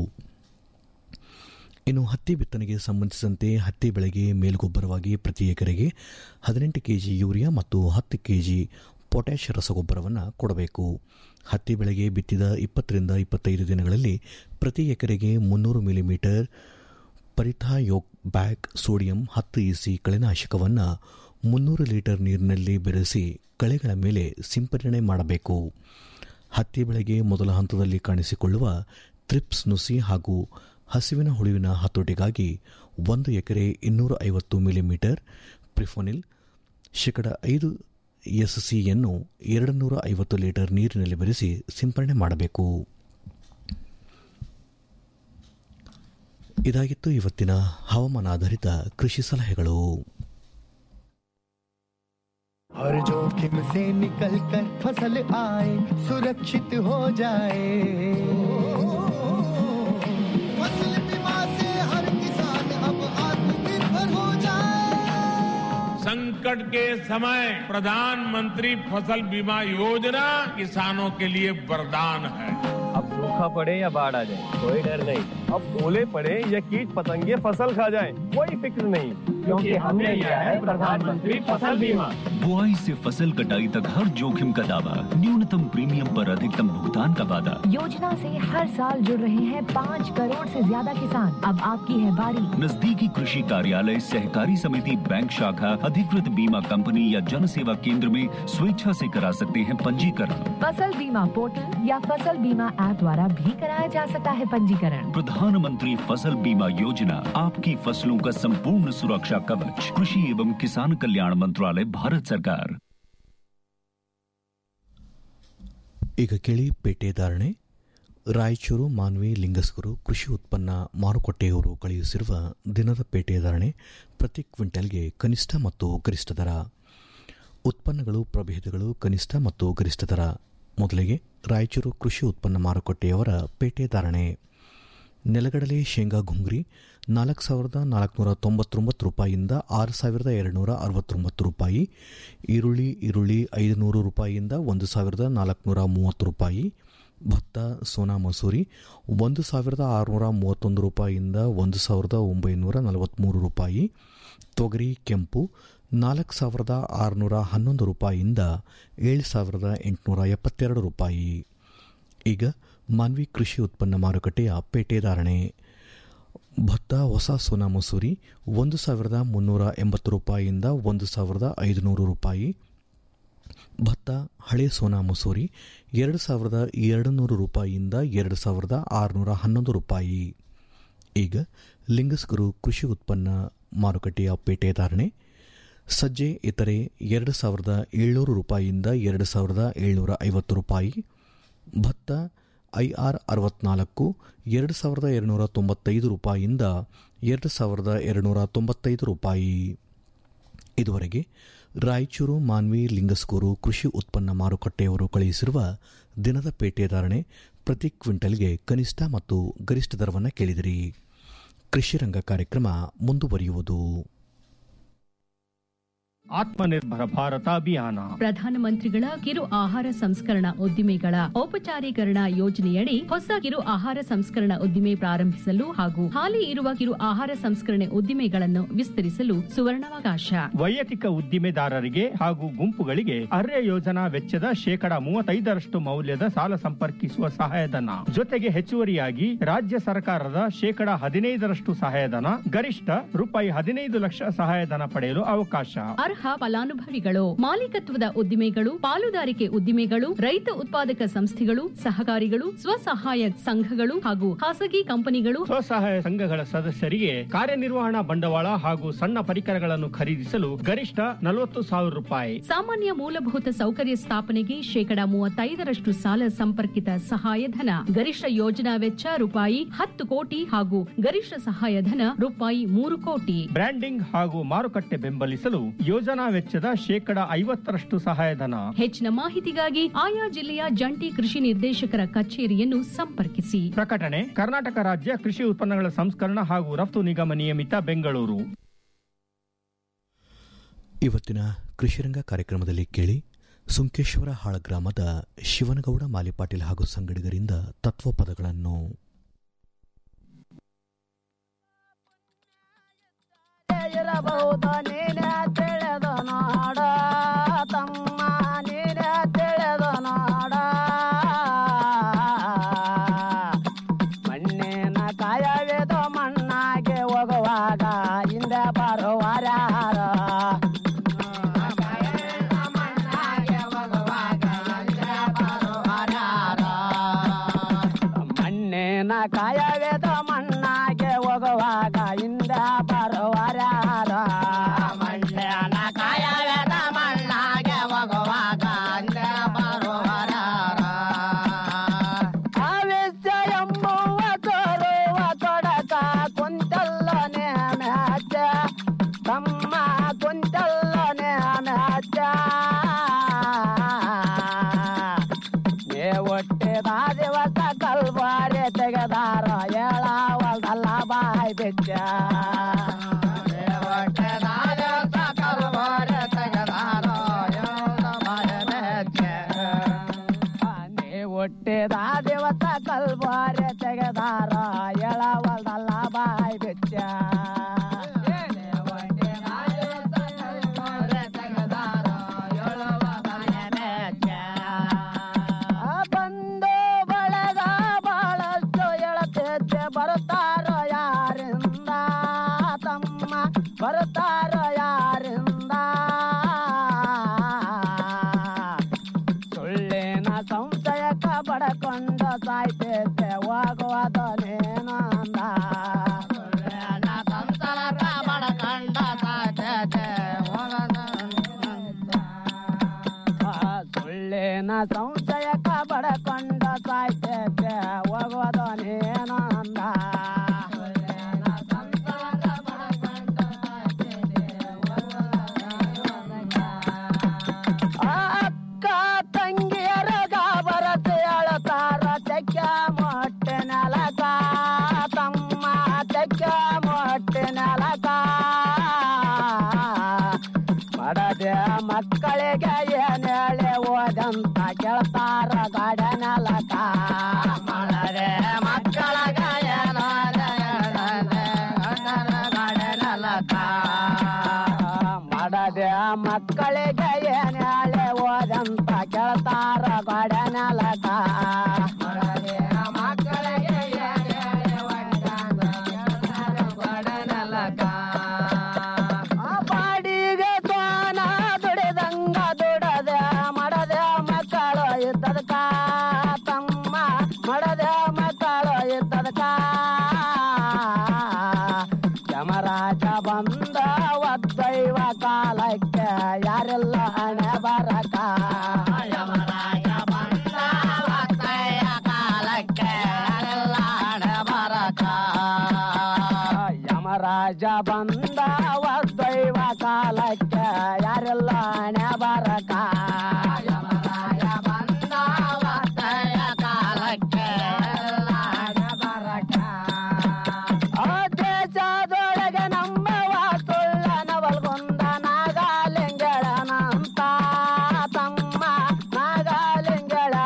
ಇನ್ನು ಹತ್ತಿ ಬಿತ್ತನೆಗೆ ಸಂಬಂಧಿಸಿದಂತೆ ಹತ್ತಿ ಬೆಳೆಗೆ ಮೇಲ್ಗೊಬ್ಬರವಾಗಿ ಪ್ರತಿ ಎಕರೆಗೆ ಹದಿನೆಂಟು ಕೆಜಿ ಯೂರಿಯಾ ಮತ್ತು ಹತ್ತು ಕೆಜಿ ಪೊಟ್ಯಾಷ್ ರಸಗೊಬ್ಬರವನ್ನು ಕೊಡಬೇಕು ಹತ್ತಿ ಬೆಳೆಗೆ ಬಿತ್ತಿದ ಇಪ್ಪತ್ತರಿಂದ ಇಪ್ಪತ್ತೈದು ದಿನಗಳಲ್ಲಿ ಪ್ರತಿ ಎಕರೆಗೆ ಮುನ್ನೂರು ಮಿಲಿಮೀಟರ್ ಪರಿಥಾಯೋಗ್ ಬ್ಯಾಗ್ ಸೋಡಿಯಂ ಹತ್ತು ಇಸಿ ಕಳೆನಾಶಕವನ್ನು ಮುನ್ನೂರು ಲೀಟರ್ ನೀರಿನಲ್ಲಿ ಬೆರೆಸಿ ಕಳೆಗಳ ಮೇಲೆ ಸಿಂಪಡಣೆ ಮಾಡಬೇಕು ಹತ್ತಿ ಬೆಳೆಗೆ ಮೊದಲ ಹಂತದಲ್ಲಿ ಕಾಣಿಸಿಕೊಳ್ಳುವ ತ್ರಿಪ್ಸ್ ನುಸಿ ಹಾಗೂ ಹಸಿವಿನ ಹುಳುವಿನ ಹತೋಟಿಗಾಗಿ ಒಂದು ಎಕರೆ ಇನ್ನೂರ ಐವತ್ತು ಮಿಲಿಮೀಟರ್ ಪ್ರಿಫೋನಿಲ್ ಶೇಕಡ ಐದು ಎಸ್ಸಿಯನ್ನು ಎರಡು ನೂರ ಐವತ್ತು ಲೀಟರ್ ನೀರಿನಲ್ಲಿ ಬೆರೆಸಿ ಸಿಂಪರಣೆ ಮಾಡಬೇಕು ಇದಾಗಿತ್ತು ಇವತ್ತಿನ ಹವಾಮಾನ ಆಧಾರಿತ ಕೃಷಿ ಸಲಹೆಗಳು हर जोखिम से निकल कर फसल आए सुरक्षित हो जाए फसल बीमा से हर किसान अब आत्मनिर्भर हो जाए संकट के समय प्रधानमंत्री फसल बीमा योजना किसानों के लिए वरदान है अब सूखा पड़े या बाढ़ आ जाए कोई डर नहीं अब ओले पड़े या कीट पतंगे फसल खा जाए कोई फिक्र नहीं क्योंकि हमने लिया है प्रधानमंत्री फसल बीमा बुआई से फसल कटाई तक हर जोखिम का दावा न्यूनतम प्रीमियम पर अधिकतम भुगतान का वादा योजना से हर साल जुड़ रहे हैं पाँच करोड़ से ज्यादा किसान अब आपकी है बारी नजदीकी कृषि कार्यालय सहकारी समिति बैंक शाखा अधिकृत बीमा कंपनी या जन सेवा केंद्र में स्वेच्छा से करा सकते हैं पंजीकरण फसल बीमा पोर्टल या फसल बीमा ऐप द्वारा भी कराया जा सकता है पंजीकरण प्रधानमंत्री फसल बीमा योजना आपकी फसलों का संपूर्ण सुरक्षा कवच कृषि एवं किसान कल्याण मंत्रालय भारत सरकार ಈಗ ಕೇಳಿ ಪೇಟೆ ಧಾರಣೆ ರಾಯಚೂರು ಮಾನ್ವಿ ಲಿಂಗಸ್ಕರು ಕೃಷಿ ಉತ್ಪನ್ನ ಮಾರುಕಟ್ಟೆಯವರು ಕಳುಹಿಸಿರುವ ದಿನದ ಪೇಟೆ ಧಾರಣೆ ಪ್ರತಿ ಕ್ವಿಂಟಲ್ಗೆ ಕನಿಷ್ಠ ಮತ್ತು ಗರಿಷ್ಠ ದರ ಉತ್ಪನ್ನಗಳು ಪ್ರಭೇದಗಳು ಕನಿಷ್ಠ ಮತ್ತು ಗರಿಷ್ಠ ದರ ಮೊದಲಿಗೆ ರಾಯಚೂರು ಕೃಷಿ ಉತ್ಪನ್ನ ಮಾರುಕಟ್ಟೆಯವರ ಪೇಟೆ ಧಾರಣೆ ನೆಲಗಡಲೆ ಶೇಂಗಾ ಘುಂಗ್ರಿ ನಾಲ್ಕು ಸಾವಿರದ ನಾಲ್ಕುನೂರ ತೊಂಬತ್ತೊಂಬತ್ತು ರೂಪಾಯಿಯಿಂದ ಆರು ಸಾವಿರದ ಎರಡುನೂರ ಅರವತ್ತೊಂಬತ್ತು ರೂಪಾಯಿ ಈರುಳ್ಳಿ ಈರುಳ್ಳಿ ಐದುನೂರು ರೂಪಾಯಿಯಿಂದ ಒಂದು ಸಾವಿರದ ನಾಲ್ಕುನೂರ ಮೂವತ್ತು ರೂಪಾಯಿ ಭತ್ತ ಸೋನಾ ಮಸೂರಿ ಒಂದು ಸಾವಿರದ ಆರುನೂರ ಮೂವತ್ತೊಂದು ರೂಪಾಯಿಯಿಂದ ಒಂದು ಸಾವಿರದ ಒಂಬೈನೂರ ನಲವತ್ತ್ಮೂರು ರೂಪಾಯಿ ತೊಗರಿ ಕೆಂಪು ನಾಲ್ಕು ಸಾವಿರದ ಆರುನೂರ ಹನ್ನೊಂದು ರೂಪಾಯಿಯಿಂದ ಏಳು ಸಾವಿರದ ಎಂಟುನೂರ ಎಪ್ಪತ್ತೆರಡು ರೂಪಾಯಿ ಈಗ ಮಾನ್ವಿ ಕೃಷಿ ಉತ್ಪನ್ನ ಮಾರುಕಟ್ಟೆಯ ಪೇಟೆ ಧಾರಣೆ ಭತ್ತ ಹೊಸ ಸೋನಾ ಮಸೂರಿ ಒಂದು ಸಾವಿರದ ಮುನ್ನೂರ ಎಂಬತ್ತು ರೂಪಾಯಿಯಿಂದ ಒಂದು ಸಾವಿರದ ಐದುನೂರು ರೂಪಾಯಿ ಭತ್ತ ಹಳೆ ಸೋನಾ ಮಸೂರಿ ಎರಡು ಸಾವಿರದ ಎರಡು ನೂರು ರೂಪಾಯಿಯಿಂದ ಎರಡು ಸಾವಿರದ ಆರುನೂರ ಹನ್ನೊಂದು ರೂಪಾಯಿ ಈಗ ಲಿಂಗಸ್ಗುರು ಕೃಷಿ ಉತ್ಪನ್ನ ಮಾರುಕಟ್ಟೆಯ ಪೇಟೆ ಧಾರಣೆ ಸಜ್ಜೆ ಇತರೆ ಎರಡು ಸಾವಿರದ ಏಳ್ನೂರು ರೂಪಾಯಿಯಿಂದ ಎರಡು ಸಾವಿರದ ಏಳ್ನೂರ ಐವತ್ತು ರೂಪಾಯಿ ಭತ್ತ ಐಆರ್ ಅರವತ್ನಾಲ್ಕು ಎರಡು ಸಾವಿರದ ಎರಡುನೂರ ತೊಂಬತ್ತೈದು ರೂಪಾಯಿಯಿಂದ ಎರಡು ಸಾವಿರದ ಎರಡುನೂರ ತೊಂಬತ್ತೈದು ರೂಪಾಯಿ ಇದುವರೆಗೆ ರಾಯಚೂರು ಮಾನ್ವಿ ಲಿಂಗಸ್ಗೂರು ಕೃಷಿ ಉತ್ಪನ್ನ ಮಾರುಕಟ್ಟೆಯವರು ಕಳುಹಿಸಿರುವ ದಿನದ ಪೇಟೆ ಧಾರಣೆ ಪ್ರತಿ ಕ್ವಿಂಟಲ್ಗೆ ಕನಿಷ್ಠ ಮತ್ತು ಗರಿಷ್ಠ ದರವನ್ನು ಕೇಳಿದಿರಿ ಕೃಷಿ ರಂಗ ಕಾರ್ಯಕ್ರಮ ಮುಂದುವರಿಯುವುದು ಆತ್ಮನಿರ್ಭರ ಭಾರತ ಅಭಿಯಾನ ಪ್ರಧಾನಮಂತ್ರಿಗಳ ಕಿರು ಆಹಾರ ಸಂಸ್ಕರಣಾ ಉದ್ದಿಮೆಗಳ ಔಪಚಾರೀಕರಣ ಯೋಜನೆಯಡಿ ಹೊಸ ಕಿರು ಆಹಾರ ಸಂಸ್ಕರಣಾ ಉದ್ದಿಮೆ ಪ್ರಾರಂಭಿಸಲು ಹಾಗೂ ಹಾಲಿ ಇರುವ ಕಿರು ಆಹಾರ ಸಂಸ್ಕರಣೆ ಉದ್ದಿಮೆಗಳನ್ನು ವಿಸ್ತರಿಸಲು ಸುವರ್ಣಾವಕಾಶ ವೈಯಕ್ತಿಕ ಉದ್ದಿಮೆದಾರರಿಗೆ ಹಾಗೂ ಗುಂಪುಗಳಿಗೆ ಅರ್ಯ ಯೋಜನಾ ವೆಚ್ಚದ ಶೇಕಡ ಮೂವತ್ತೈದರಷ್ಟು ಮೌಲ್ಯದ ಸಾಲ ಸಂಪರ್ಕಿಸುವ ಸಹಾಯಧನ ಜೊತೆಗೆ ಹೆಚ್ಚುವರಿಯಾಗಿ ರಾಜ್ಯ ಸರ್ಕಾರದ ಶೇಕಡ ಹದಿನೈದರಷ್ಟು ಸಹಾಯಧನ ಗರಿಷ್ಠ ರೂಪಾಯಿ ಹದಿನೈದು ಲಕ್ಷ ಸಹಾಯಧನ ಪಡೆಯಲು ಅವಕಾಶ ಅರ್ಹ ಫಲಾನುಭವಿಗಳು ಮಾಲೀಕತ್ವದ ಉದ್ದಿಮೆಗಳು ಪಾಲುದಾರಿಕೆ ಉದ್ದಿಮೆಗಳು ರೈತ ಉತ್ಪಾದಕ ಸಂಸ್ಥೆಗಳು ಸಹಕಾರಿಗಳು ಸ್ವಸಹಾಯ ಸಂಘಗಳು ಹಾಗೂ ಖಾಸಗಿ ಕಂಪನಿಗಳು ಸ್ವಸಹಾಯ ಸಂಘಗಳ ಸದಸ್ಯರಿಗೆ ಕಾರ್ಯನಿರ್ವಹಣಾ ಬಂಡವಾಳ ಹಾಗೂ ಸಣ್ಣ ಪರಿಕರಗಳನ್ನು ಖರೀದಿಸಲು ಗರಿಷ್ಠ ನಲವತ್ತು ಸಾವಿರ ರೂಪಾಯಿ ಸಾಮಾನ್ಯ ಮೂಲಭೂತ ಸೌಕರ್ಯ ಸ್ಥಾಪನೆಗೆ ಶೇಕಡ ಮೂವತ್ತೈದರಷ್ಟು ಸಾಲ ಸಂಪರ್ಕಿತ ಸಹಾಯಧನ ಗರಿಷ್ಠ ಯೋಜನಾ ವೆಚ್ಚ ರೂಪಾಯಿ ಹತ್ತು ಕೋಟಿ ಹಾಗೂ ಗರಿಷ್ಠ ಸಹಾಯಧನ ರೂಪಾಯಿ ಮೂರು ಕೋಟಿ ಬ್ರ್ಯಾಂಡಿಂಗ್ ಹಾಗೂ ಮಾರುಕಟ್ಟೆ ಬೆಂಬಲಿಸಲು ಯೋಜನಾ ವೆಚ್ಚದ ಶೇಕಡ ಐವತ್ತರಷ್ಟು ಸಹಾಯಧನ ಹೆಚ್ಚಿನ ಮಾಹಿತಿಗಾಗಿ ಆಯಾ ಜಿಲ್ಲೆಯ ಜಂಟಿ ಕೃಷಿ ನಿರ್ದೇಶಕರ ಕಚೇರಿಯನ್ನು ಸಂಪರ್ಕಿಸಿ ಪ್ರಕಟಣೆ ಕರ್ನಾಟಕ ರಾಜ್ಯ ಕೃಷಿ ಉತ್ಪನ್ನಗಳ ಸಂಸ್ಕರಣ ಹಾಗೂ ರಫ್ತು ನಿಗಮ ನಿಯಮಿತ ಬೆಂಗಳೂರು ಇವತ್ತಿನ ಕೃಷಿರಂಗ ಕಾರ್ಯಕ್ರಮದಲ್ಲಿ ಕೇಳಿ ಸುಂಕೇಶ್ವರ ಹಾಳ ಗ್ರಾಮದ ಶಿವನಗೌಡ ಮಾಲಿಪಾಟೀಲ್ ಹಾಗೂ ಸಂಗಡಿಗರಿಂದ ತತ್ವಪದಗಳನ್ನು ಇರಬಹುದ ನೀನೇ ತಿಳಿದು ನೋಡ ತಮ್ಮ ನೀನೇ ತಿಳಿದು ನೋಡ ಮಣ್ಣಿನ ಕಾಯವಿದು ಮಣ್ಣಾಗೆ ಹೋಗುವಾಗ ಹಿಂದೆ ಬರುವರ್ಯಾರ ಮಣ್ಣಿನ ಕಾಯವಿದು ಮಣ್ಣಾಗೆ ಹೋಗುವಾಗ ಹಿಂದೆ ಬರುವರ್ಯಾರ ಮಣ್ಣಿನ ಕಾಯವಿದ ಮಣ್ಣಾಗೆ ಹೋಗುವಾಗ ಹಿಂದೆ ಬರುವರ್ಯಾರ ಅವಿದ್ಯ ಎಂಬುವ ತೋರುವ ತೊಡಕ ಕುಂತಲ್ಲನೆ ಮ್ಯಾಚ ತಮ್ಮ ಕುಂತಲ್ಲನೆ ಮ್ಯಾಚ ಏ ಒಟ್ಟಿದ ದಿವಸ ಕಲ್ಬಾರಿ ತೆಗೆದಾರ ಹೇಳವಲ್ದಲ್ಲ ಬಾಯ್ ಬಿಚ್ಚ ಏ ಒಟ್ಟಿದ ದಿವಸ ಕಲ್ಬಾರಿ ತೆಗೆದಾರ ಹೇಳದ ಬಾಯ್ ಬಿಚ್ಚ ನೀ ಹುಟ್ಟಿದ ದಿವಸ ಕಲ್ಬಾರಿ ತೆಗೆದಾರ ಎಳವಲ್ದಲ್ಲ ಬಾಯ್ ಬಿಚ್ಚ ಬಂದು ಬಳಗ ಬಹಳಷ್ಟು ಎಳತೆಚ್ಚೆ ಬರುತ್ತಾರೋ ಯಾರಿಂದ ತಮ್ಮ ಬರುತ್ತಾರೋ ಯಾರಿಂದ ಸುಳ್ಳಿನ ಸಂಶಯಕ ಬಡಕೊಂಡ ಸಾಯ್ತೈತೆ ಹೋಗುವುದನೇನಂದ ಸುಳ್ಳಿನ ಸಂಶಯಕ ಬಡಕೊಂಡ ಸಾಯ್ತೈತೆ ಸುಳ್ಳಿನ ಸಂಶಯಕ ಬಡಕೊಂಡ ಸಾಯ್ತೈತೆ ಹೋಗುವುದನೇನಂದ ಅಕ್ಕ ತಂಗಿಯರ ಗಾಬರತೆ ಅಳತಾರ ತೆಕ್ಕ ಮೊಟ್ಟೆ ನೆಲಕ ತಮ್ಮ ತೆಕ್ಕ ಮೊಟ್ಟೆ ನೆಲಕ ಮಾಡದೆ ಮಕ್ಕಳಿಗೆ ಏನ್ ಹೇಳಿ ಓದಂತ ಕೇಳ್ತಾರ ಗಾಡ ನೆಲಕ ಮಾಡದೆ ಮಕ್ಕಳಿಗೆ ಏನು ಗಾಡ ನೆಲಕ ಮಾಡದೆ ಮಕ್ಕಳಿಗೆ ಏನ್ ಹೇಳಿ ಓದಂತ ಕೇಳ್ತಾರ ಗಾಡ ನೆಲಕ ಮಕ್ಕಳಿಗೆ ಏನ್ ಹೇಳಿ ಓದಂತ ಕೇಳ್ತಾರ ಗಾಡ ನೆಲಕ ಬಾಡಿಗೆ ತೋನ ದುಡಿದಂಗ ದುಡದ ಮಾಡದ ಮಕ್ಕಳು ಇದ್ದದಕ ತಮ್ಮ ಮಾಡದ ಮಕ್ಕಳು ಇದ್ದದಕ ಯಮರಾಜ ಬಂದ ಒದ್ದೈವ ಕಾಲಕ್ಕೆ ಯಾರೆಲ್ಲ ಹಣೆ ಬರಕ ಯಮರಾಜ ಬಂದ ಒದ್ದೈವ ಕಾಲಕ್ಕೆ ಯಾರೆಲ್ಲ ಹಣೆ ಬರಕ ಯಮರಾಜ ಯಮರಾಜ ಬಂದ ಒದ್ದೊಯ್ವ ಕಾಲಕ್ಕೆ ಯಾರೆಲ್ಲ ಹಣೆ ಬರಕ ಯಮರಾಜ ಬಂದ ಒದ್ದೊಯ್ವ ಕಾಲಕ್ಕೆ ಯಾರೆಲ್ಲ ಹಣೆ ಬರಕ ಆ ದೇಶದೊಳಗೆ ನಮ್ಮ ವಾಸುಳ್ಳ ನವಲ್ಗೊಂದ ನಾಗ